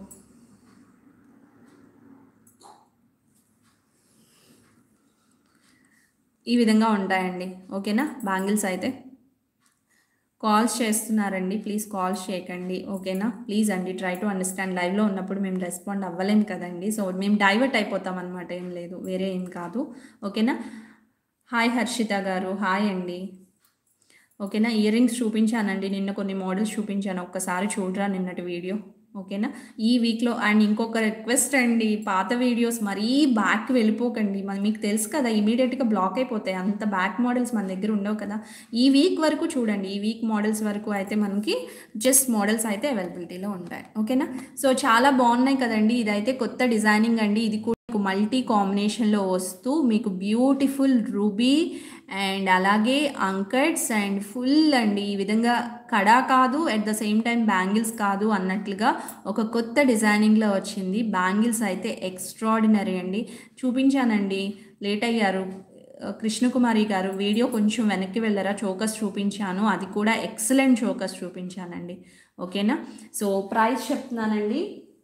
ఈ విధంగా ఉంటాయండి ఓకేనా బ్యాంగిల్స్ అయితే కాల్స్ చేస్తున్నారండి ప్లీజ్ కాల్స్ చేయకండి ఓకేనా ప్లీజ్ అండి ట్రై టు అండర్స్టాండ్ లైవ్లో ఉన్నప్పుడు మేము రెస్పాండ్ అవ్వలేం కదండి సో మేము డైవర్ట్ అయిపోతాం అనమాట ఏం లేదు వేరే ఏం కాదు ఓకేనా హాయ్ హర్షిత గారు హాయ్ అండి ఓకేనా ఇయర్ రింగ్స్ చూపించానండి నిన్న కొన్ని మోడల్స్ చూపించాను ఒక్కసారి చూడరా నిన్నటి వీడియో ఓకేనా ఈ వీక్లో అండ్ ఇంకొక రిక్వెస్ట్ అండి పాత వీడియోస్ మరీ బ్యాక్ వెళ్ళిపోకండి మన మీకు తెలుసు కదా ఇమీడియట్గా బ్లాక్ అయిపోతాయి అంత బ్యాక్ మోడల్స్ మన దగ్గర ఉండవు కదా ఈ వీక్ వరకు చూడండి ఈ వీక్ మోడల్స్ వరకు అయితే మనకి జస్ట్ మోడల్స్ అయితే అవైలబిలిటీలో ఉంటాయి ఓకేనా సో చాలా బాగున్నాయి కదండి ఇదైతే కొత్త డిజైనింగ్ అండి ఇది కూడా మీకు మల్టీ కాంబినేషన్లో వస్తూ మీకు బ్యూటిఫుల్ రూబీ అండ్ అలాగే అంకట్స్ అండ్ ఫుల్ అండి ఈ విధంగా కడా కాదు at the same time bangles కాదు అన్నట్లుగా ఒక కొత్త డిజైనింగ్లో వచ్చింది బ్యాంగిల్స్ అయితే ఎక్స్ట్రాడినరీ అండి చూపించానండి లేట్ అయ్యారు కృష్ణకుమారి గారు వీడియో కొంచెం వెనక్కి వెళ్ళరా చోకస్ చూపించాను అది కూడా ఎక్సలెంట్ చోకస్ చూపించానండి ఓకేనా సో ప్రైస్ చెప్తున్నానండి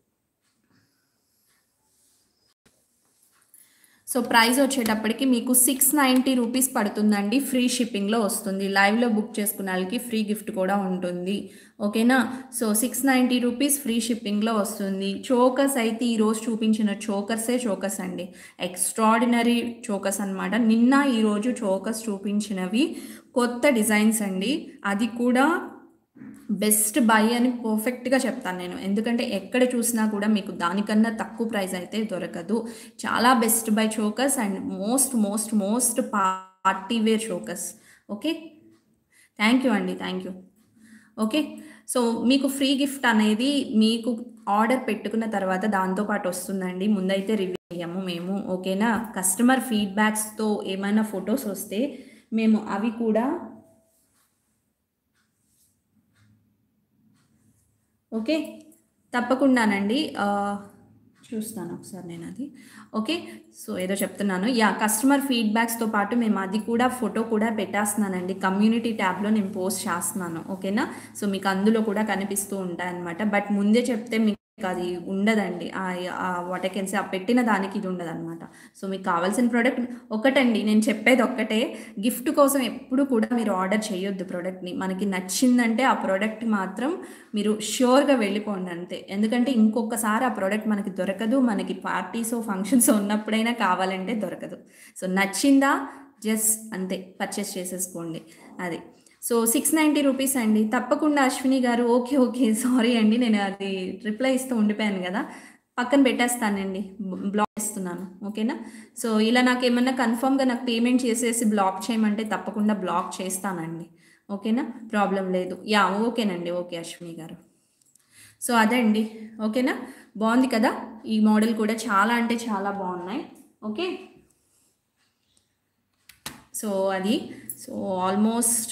సో ప్రైస్ వచ్చేటప్పటికి మీకు సిక్స్ నైంటీ రూపీస్ పడుతుందండి ఫ్రీ షిప్పింగ్లో వస్తుంది లైవ్లో బుక్ చేసుకున్న వాళ్ళకి ఫ్రీ గిఫ్ట్ కూడా ఉంటుంది ఓకేనా so six ninety rupees free షిప్పింగ్లో వస్తుంది చోకస్ అయితే ఈరోజు చూపించిన చోకర్సే చోకస్ అండి ఎక్స్ట్రాడినరీ చోకస్ అనమాట నిన్న ఈరోజు చోకస్ చూపించినవి కొత్త డిజైన్స్ అండి అది కూడా బెస్ట్ బై అని పర్ఫెక్ట్గా చెప్తాను నేను ఎందుకంటే ఎక్కడ చూసినా కూడా మీకు దానికన్నా తక్కువ ప్రైస్ అయితే దొరకదు చాలా best buy chokers and most most most party wear chokers okay thank you అండి థ్యాంక్ యూ ఓకే సో మీకు ఫ్రీ గిఫ్ట్ అనేది మీకు ఆర్డర్ పెట్టుకున్న తర్వాత దాంతోపాటు వస్తుందండి ముందైతే రివ్యూ చేయము మేము ఓకేనా కస్టమర్ ఫీడ్బ్యాక్స్తో ఏమైనా ఫొటోస్ వస్తే మేము అవి కూడా ఓకే తప్పకుండానండి ఆ, చూస్తాను ఒకసారి నేను అది ఓకే సో ఏదో చెప్తున్నాను యా కస్టమర్ ఫీడ్బ్యాక్స్తో పాటు మేము అది కూడా ఫోటో కూడా పెట్టేస్తున్నానండి కమ్యూనిటీ ట్యాబ్లో నేను పోస్ట్ చేస్తున్నాను ఓకేనా సో మీకు అందులో కూడా కనిపిస్తూ ఉంటాయి అనమాట బట్ ముందే చెప్తే మీకు అది ఉండదండి వాట్ కెన్ సే ఆ పెట్టిన దానికి ఇది ఉండదు అనమాట సో మీకు కావాల్సిన ప్రోడక్ట్ ఒకటండి నేను చెప్పేది ఒక్కటే గిఫ్ట్ కోసం ఎప్పుడు కూడా మీరు ఆర్డర్ చేయొద్దు ప్రోడక్ట్ని మనకి నచ్చిందంటే ఆ ప్రోడక్ట్ మాత్రం మీరు షూర్గా వెళ్ళిపోండి అంతే ఎందుకంటే ఇంకొకసారి ఆ ప్రోడక్ట్ మనకి దొరకదు మనకి పార్టీస్ ఫంక్షన్స్ ఉన్నప్పుడైనా కావాలంటే దొరకదు సో నచ్చిందా జస్ట్ అంతే పర్చేస్ చేసేసుకోండి అది సో సిక్స్ నైంటీ రూపీస్ అండి తప్పకుండా అశ్విని గారు ఓకే ఓకే సారీ అండి నేను అది రిప్లై ఇస్తూ ఉండిపోయాను కదా పక్కన పెట్టేస్తానండి బ్లాక్ చేస్తున్నాను ఓకేనా సో ఇలా నాకు ఏమన్నా కన్ఫర్మ్గా నాకు పేమెంట్ చేసేసి బ్లాక్ చేయమంటే తప్పకుండా బ్లాక్ చేస్తానండి ఓకేనా ప్రాబ్లం లేదు యా ఓకేనండి ఓకే అశ్విని గారు సో అదే అండి ఓకేనా బాగుంది కదా ఈ మోడల్ కూడా చాలా అంటే చాలా బాగున్నాయి ఓకే సో అది సో ఆల్మోస్ట్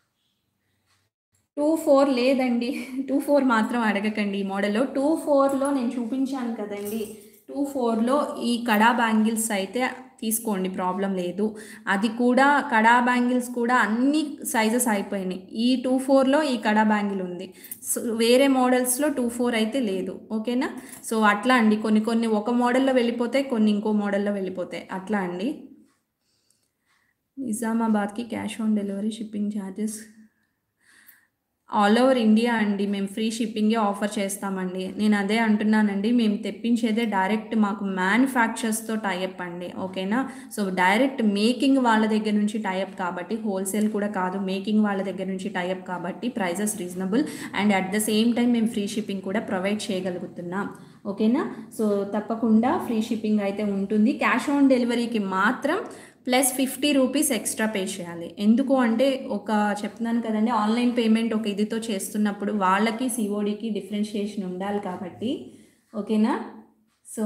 టూ ఫోర్ లేదండి టూ ఫోర్ మాత్రం అడగకండి ఈ మోడల్లో టూ ఫోర్లో నేను చూపించాను కదండి టూ ఫోర్లో ఈ కడా బ్యాంగిల్స్ అయితే తీసుకోండి ప్రాబ్లం లేదు అది కూడా కడా బ్యాంగిల్స్ కూడా అన్ని సైజెస్ అయిపోయినాయి ఈ టూ ఫోర్లో ఈ కడా బ్యాంగిల్ ఉంది సో వేరే మోడల్స్లో టూ ఫోర్ అయితే లేదు ఓకేనా సో అట్లా అండి కొన్ని కొన్ని ఒక మోడల్లో వెళ్ళిపోతాయి కొన్ని ఇంకో మోడల్లో వెళ్ళిపోతాయి అట్లా అండి నిజామాబాద్కి cash on delivery shipping charges all over India అండి మేము ఫ్రీ షిప్పింగే ఆఫర్ చేస్తామండి నేను అదే అంటున్నానండి మేము తెప్పించేదే డైరెక్ట్ మాకు మ్యానుఫ్యాక్చర్స్తో టైఅప్ అండి ఓకేనా సో డైరెక్ట్ మేకింగ్ వాళ్ళ దగ్గర నుంచి టైఅప్ కాబట్టి హోల్సేల్ కూడా కాదు మేకింగ్ వాళ్ళ దగ్గర నుంచి టైఅప్ కాబట్టి prices reasonable and at the same time మేము ఫ్రీ షిప్పింగ్ కూడా ప్రొవైడ్ చేయగలుగుతున్నాం ఓకేనా సో తప్పకుండా ఫ్రీ షిప్పింగ్ అయితే ఉంటుంది క్యాష్ ఆన్ డెలివరీకి మాత్రం plus fifty rupees extra pay చేయాలి ఎందుకు అంటే ఒక చెప్తున్నాను కదండి ఆన్లైన్ పేమెంట్ ఒక ఇదితో చేస్తున్నప్పుడు వాళ్ళకి సిఓడికి డిఫరెన్షియేషన్ ఉండాలి కాబట్టి ఓకేనా సో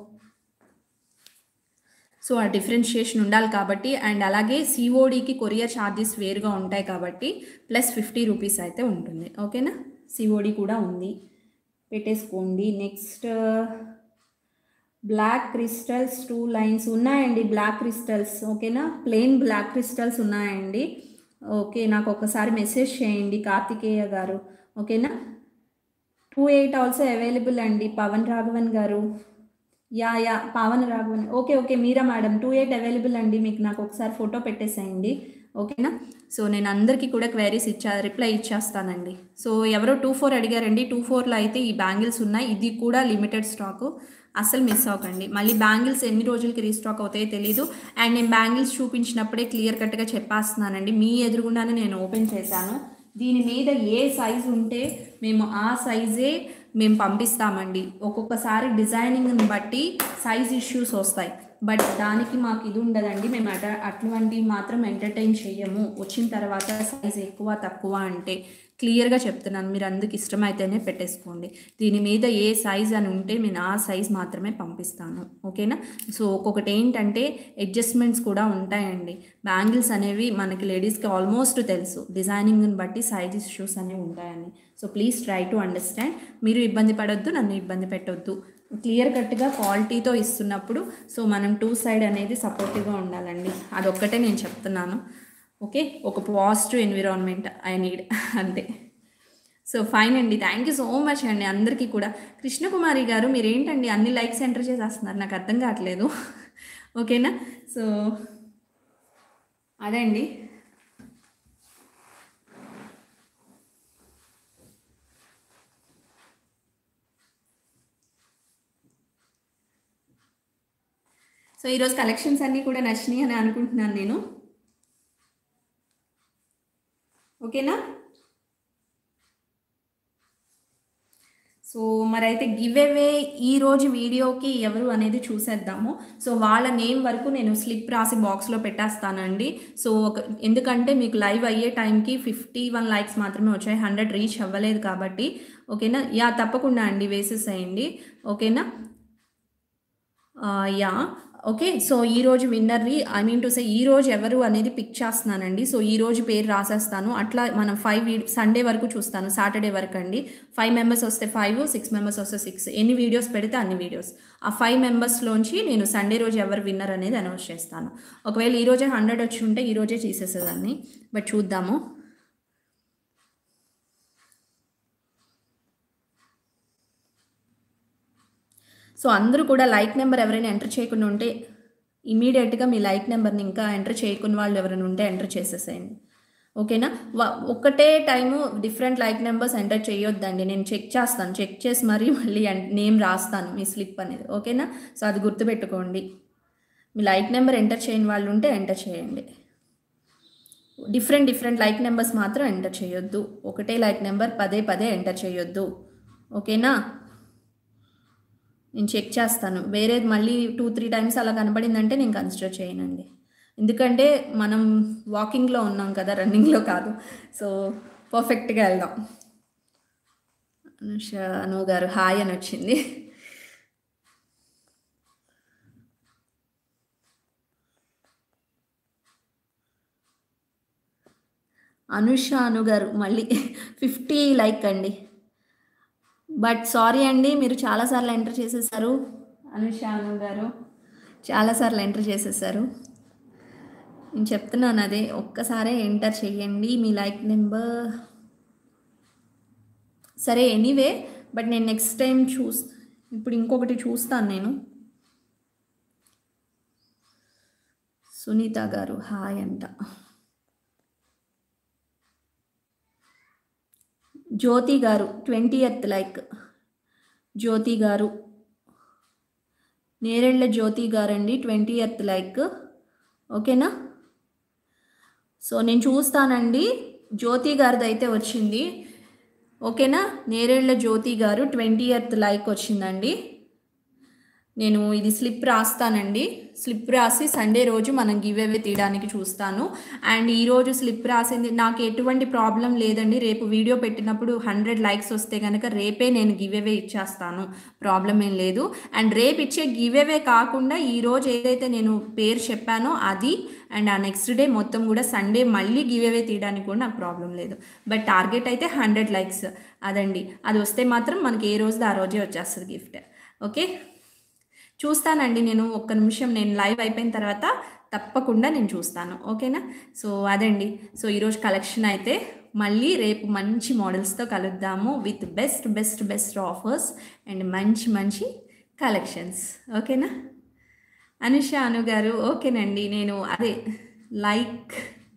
సో ఆ డిఫరెన్షియేషన్ ఉండాలి కాబట్టి అండ్ అలాగే సిఓడికి కొరియర్ ఛార్జెస్ వేరుగా ఉంటాయి కాబట్టి ప్లస్ ఫిఫ్టీ రూపీస్ అయితే ఉంటుంది ఓకేనా సిఓడి కూడా ఉంది పెట్టేసుకోండి next black crystals two lines ఉన్నాయండి బ్లాక్ క్రిస్టల్స్ ఓకేనా ప్లెయిన్ బ్లాక్ క్రిస్టల్స్ ఉన్నాయండి ఓకే నాకు ఒకసారి మెసేజ్ చేయండి కార్తికేయ గారు ఓకేనా టూ ఎయిట్ ఆల్సో అవైలబుల్ అండి Pavan Raghavan garu ya ya Pavan Raghavan okay okay Meera madam two eight available అండి మీకు నాకు ఒకసారి ఫోటో పెట్టేసేయండి ఓకేనా సో నేను అందరికీ కూడా క్వైరీస్ ఇచ్చా రిప్లై ఇచ్చేస్తానండి సో ఎవరో టూ ఫోర్ అడిగారండి టూ ఫోర్లో అయితే ఈ బ్యాంగిల్స్ ఉన్నాయి ఇది కూడా లిమిటెడ్ స్టాకు అస్సలు మిస్ అవ్వకండి మళ్ళీ బ్యాంగిల్స్ ఎన్ని రోజులకి రీస్టాక్ అవుతాయో తెలీదు అండ్ నేను బ్యాంగిల్స్ చూపించినప్పుడే క్లియర్ కట్గా చెప్పేస్తున్నానండి మీ ఎదురుగుండానే నేను ఓపెన్ చేశాను దీని మీద ఏ సైజు ఉంటే మేము ఆ సైజే మేము పంపిస్తామండి ఒక్కొక్కసారి డిజైనింగ్ని బట్టి సైజ్ ఇష్యూస్ వస్తాయి బట్ దానికి మాకు ఇది ఉండదండి మేము అట అటువంటివి మాత్రం ఎంటర్టైన్ చెయ్యము వచ్చిన తర్వాత సైజ్ ఎక్కువ తక్కువ అంటే క్లియర్గా చెప్తున్నాను మీరు అందుకు ఇష్టమైతేనే పెట్టేసుకోండి దీని మీద ఏ సైజ్ అని ఉంటే నేను ఆ సైజ్ మాత్రమే పంపిస్తాను ఓకేనా సో ఒక్కొక్కటి ఏంటంటే అడ్జస్ట్మెంట్స్ కూడా ఉంటాయండి బ్యాంగిల్స్ అనేవి మనకి లేడీస్కి ఆల్మోస్ట్ తెలుసు డిజైనింగ్ని బట్టి సైజ్ ఇష్యూస్ అనేవి ఉంటాయని so please try to understand మీరు ఇబ్బంది పడొద్దు నన్ను ఇబ్బంది పెట్టొద్దు క్లియర్ కట్గా క్వాలిటీతో ఇస్తున్నప్పుడు సో మనం టూ సైడ్ అనేది సపోర్టివ్గా ఉండాలండి అదొక్కటే నేను చెప్తున్నాను ఓకే ఒక పాజిటివ్ ఎన్విరాన్మెంట్ ఐ నీడ్ అంతే సో ఫైన్ అండి థ్యాంక్ యూ సో మచ్ అండి అందరికీ కూడా కృష్ణకుమారి గారు మీరు ఏంటండి అన్ని లైక్స్ ఎంటర్ చేసేస్తున్నారు నాకు అర్థం కావట్లేదు ఓకేనా సో అదే అండి సో ఈరోజు కలెక్షన్స్ అన్నీ కూడా నచ్చినాయి అని అనుకుంటున్నాను నేను ఓకేనా సో మరైతే గివ్ అవే ఈ రోజు వీడియోకి ఎవరు అనేది చూసేద్దాము సో వాళ్ళ నేమ్ వరకు నేను స్లిప్ రాసి బాక్స్లో పెట్టేస్తానండి సో ఒక ఎందుకంటే మీకు లైవ్ అయ్యే టైంకి ఫిఫ్టీ వన్ లైక్స్ మాత్రమే వచ్చాయి హండ్రెడ్ రీచ్ అవ్వలేదు కాబట్టి ఓకేనా యా తప్పకుండా అండి వేసేసేయండి ఓకేనా ఆ, యా ఓకే సో ఈ రోజు విన్నర్ని ఐ మీన్ టు సే ఈ రోజు ఎవరు అనేది పిక్ చేస్తున్నానండి సో ఈ రోజు పేరు రాసేస్తాను అట్లా మనం ఫైవ్ సండే వరకు చూస్తాను సాటర్డే వరకు అండి ఫైవ్ మెంబర్స్ వస్తే ఫైవ్ సిక్స్ మెంబర్స్ వస్తే సిక్స్ ఎన్ని వీడియోస్ పెడితే అన్ని వీడియోస్ ఆ ఫైవ్ మెంబర్స్లోంచి నేను సండే రోజు ఎవరు విన్నర్ అనేది అనౌన్స్ చేస్తాను ఒకవేళ ఈ రోజే హండ్రెడ్ వచ్చి ఉంటే ఈ రోజే చేసేసేదాన్ని బట్ చూద్దాము సో అందరూ కూడా లైక్ నెంబర్ ఎవరైనా ఎంటర్ చేయకుండా ఉంటే ఇమీడియట్గా మీ లైక్ నెంబర్ని ఇంకా ఎంటర్ చేయకున్న వాళ్ళు ఎవరైనా ఉంటే ఎంటర్ చేసేసేయండి ఓకేనా వ- ఒక్కటే time different like numbers enter చేయొద్దండి నేను చెక్ చేస్తాను చెక్ చేసి మరీ మళ్ళీ నేమ్ రాస్తాను మీ స్లిప్ అనేది ఓకేనా సో అది గుర్తుపెట్టుకోండి మీ లైక్ నెంబర్ ఎంటర్ చేయని వాళ్ళు ఉంటే ఎంటర్ చేయండి డిఫరెంట్ డిఫరెంట్ లైక్ నెంబర్స్ మాత్రం ఎంటర్ చేయొద్దు ఒకటే లైక్ నెంబర్ పదే పదే ఎంటర్ చేయొద్దు ఓకేనా నేను చెక్ చేస్తాను వేరేది మళ్ళీ టూ త్రీ టైమ్స్ అలా కనబడిందంటే నేను కన్సిడర్ చేయనండి ఎందుకంటే మనం వాకింగ్లో ఉన్నాం కదా రన్నింగ్లో కాదు సో పర్ఫెక్ట్గా వెళ్దాం అనుష అను గారు హాయ్ అని వచ్చింది అనుష అను గారు మళ్ళీ ఫిఫ్టీ లైక్ అండి బట్ సారీ అండి మీరు చాలాసార్లు ఎంటర్ చేసేసారు అనుష అను గారు చాలాసార్లు ఎంటర్ చేసేసారు నేను చెప్తున్నాను అదే ఒక్కసారే ఎంటర్ చేయండి మీ లైక్ నెంబర్ సరే ఎనీవే బట్ నేను నెక్స్ట్ టైం చూస్ ఇప్పుడు ఇంకొకటి చూస్తాను నేను సునీత గారు హాయ్ అంట జ్యోతి గారు ట్వంటీ ఎత్ లైక్ జ్యోతి గారు నేరెళ్ళ జ్యోతి గారండి ట్వంటీ ఎత్ లైక్ ఓకేనా సో నేను చూస్తానండి జ్యోతి గారిది అయితే వచ్చింది ఓకేనా నేరేళ్ల జ్యోతి గారు ట్వంటీ ఎత్ లైక్ వచ్చిందండి నేను ఇది స్లిప్ రాస్తానండి స్లిప్ రాసి సండే రోజు మనం గివ్ అవే తీయడానికి చూస్తాను అండ్ ఈరోజు స్లిప్ రాసింది నాకు ఎటువంటి ప్రాబ్లం లేదండి రేపు వీడియో పెట్టినప్పుడు హండ్రెడ్ లైక్స్ వస్తే కనుక రేపే నేను గివ్ అవే ఇచ్చేస్తాను ప్రాబ్లం ఏం లేదు అండ్ రేపు ఇచ్చే గివ్ అవే కాకుండా ఈరోజు ఏదైతే నేను పేరు చెప్పానో అది అండ్ ఆ నెక్స్ట్ డే మొత్తం కూడా సండే మళ్ళీ గివ్ అవే తీయడానికి కూడా నాకు ప్రాబ్లం లేదు బట్ టార్గెట్ అయితే హండ్రెడ్ లైక్స్ అదండి అది వస్తే మాత్రం మనకి ఏ రోజు ఆ రోజే వచ్చేస్తుంది గిఫ్ట్ ఓకే చూస్తానండి నేను ఒక్క నిమిషం నేను లైవ్ అయిపోయిన తర్వాత తప్పకుండా నేను చూస్తాను ఓకేనా సో అదండి సో ఈరోజు కలెక్షన్ అయితే మళ్ళీ రేపు మంచి మోడల్స్తో కలుద్దాము with best best best offers and మంచి మంచి కలెక్షన్స్ ఓకేనా అనుష అను గారు ఓకేనండి నేను అదే లైక్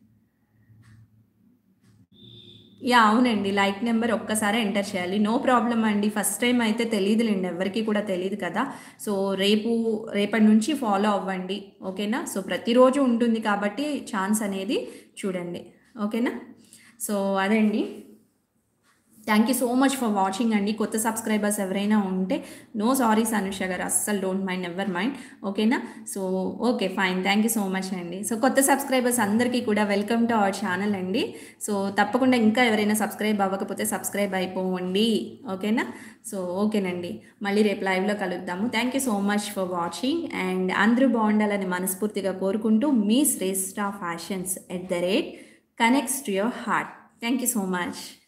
యా అవునండి లైక్ నెంబర్ ఒక్కసారి ఎంటర్ చేయాలి నో ప్రాబ్లం అండి ఫస్ట్ టైం అయితే తెలియదులేండి ఎవరికి కూడా తెలియదు కదా సో రేపు రేపటి నుంచి ఫాలో అవ్వండి ఓకేనా సో ప్రతిరోజు ఉంటుంది కాబట్టి ఛాన్స్ అనేది చూడండి ఓకేనా సో అదండి thank you so much for watching అండి కొత్త సబ్స్క్రైబర్స్ ఎవరైనా ఉంటే నో సారీస్ అనుష గారు అస్సలు డోంట్ మైండ్ ఎవర్ మైండ్ ఓకేనా so okay fine thank you so much అండి సో కొత్త సబ్స్క్రైబర్స్ అందరికీ కూడా వెల్కమ్ టు అవర్ ఛానల్ అండి సో తప్పకుండా ఇంకా ఎవరైనా సబ్స్క్రైబ్ అవ్వకపోతే సబ్స్క్రైబ్ అయిపోండి ఓకేనా సో ఓకేనండి మళ్ళీ రేపు లైవ్లో కలుద్దాము thank you so much for watching and అందరూ బాగుండాలని మనస్ఫూర్తిగా కోరుకుంటూ మీ Shreshta Fashions at the rate connects to your heart thank you so much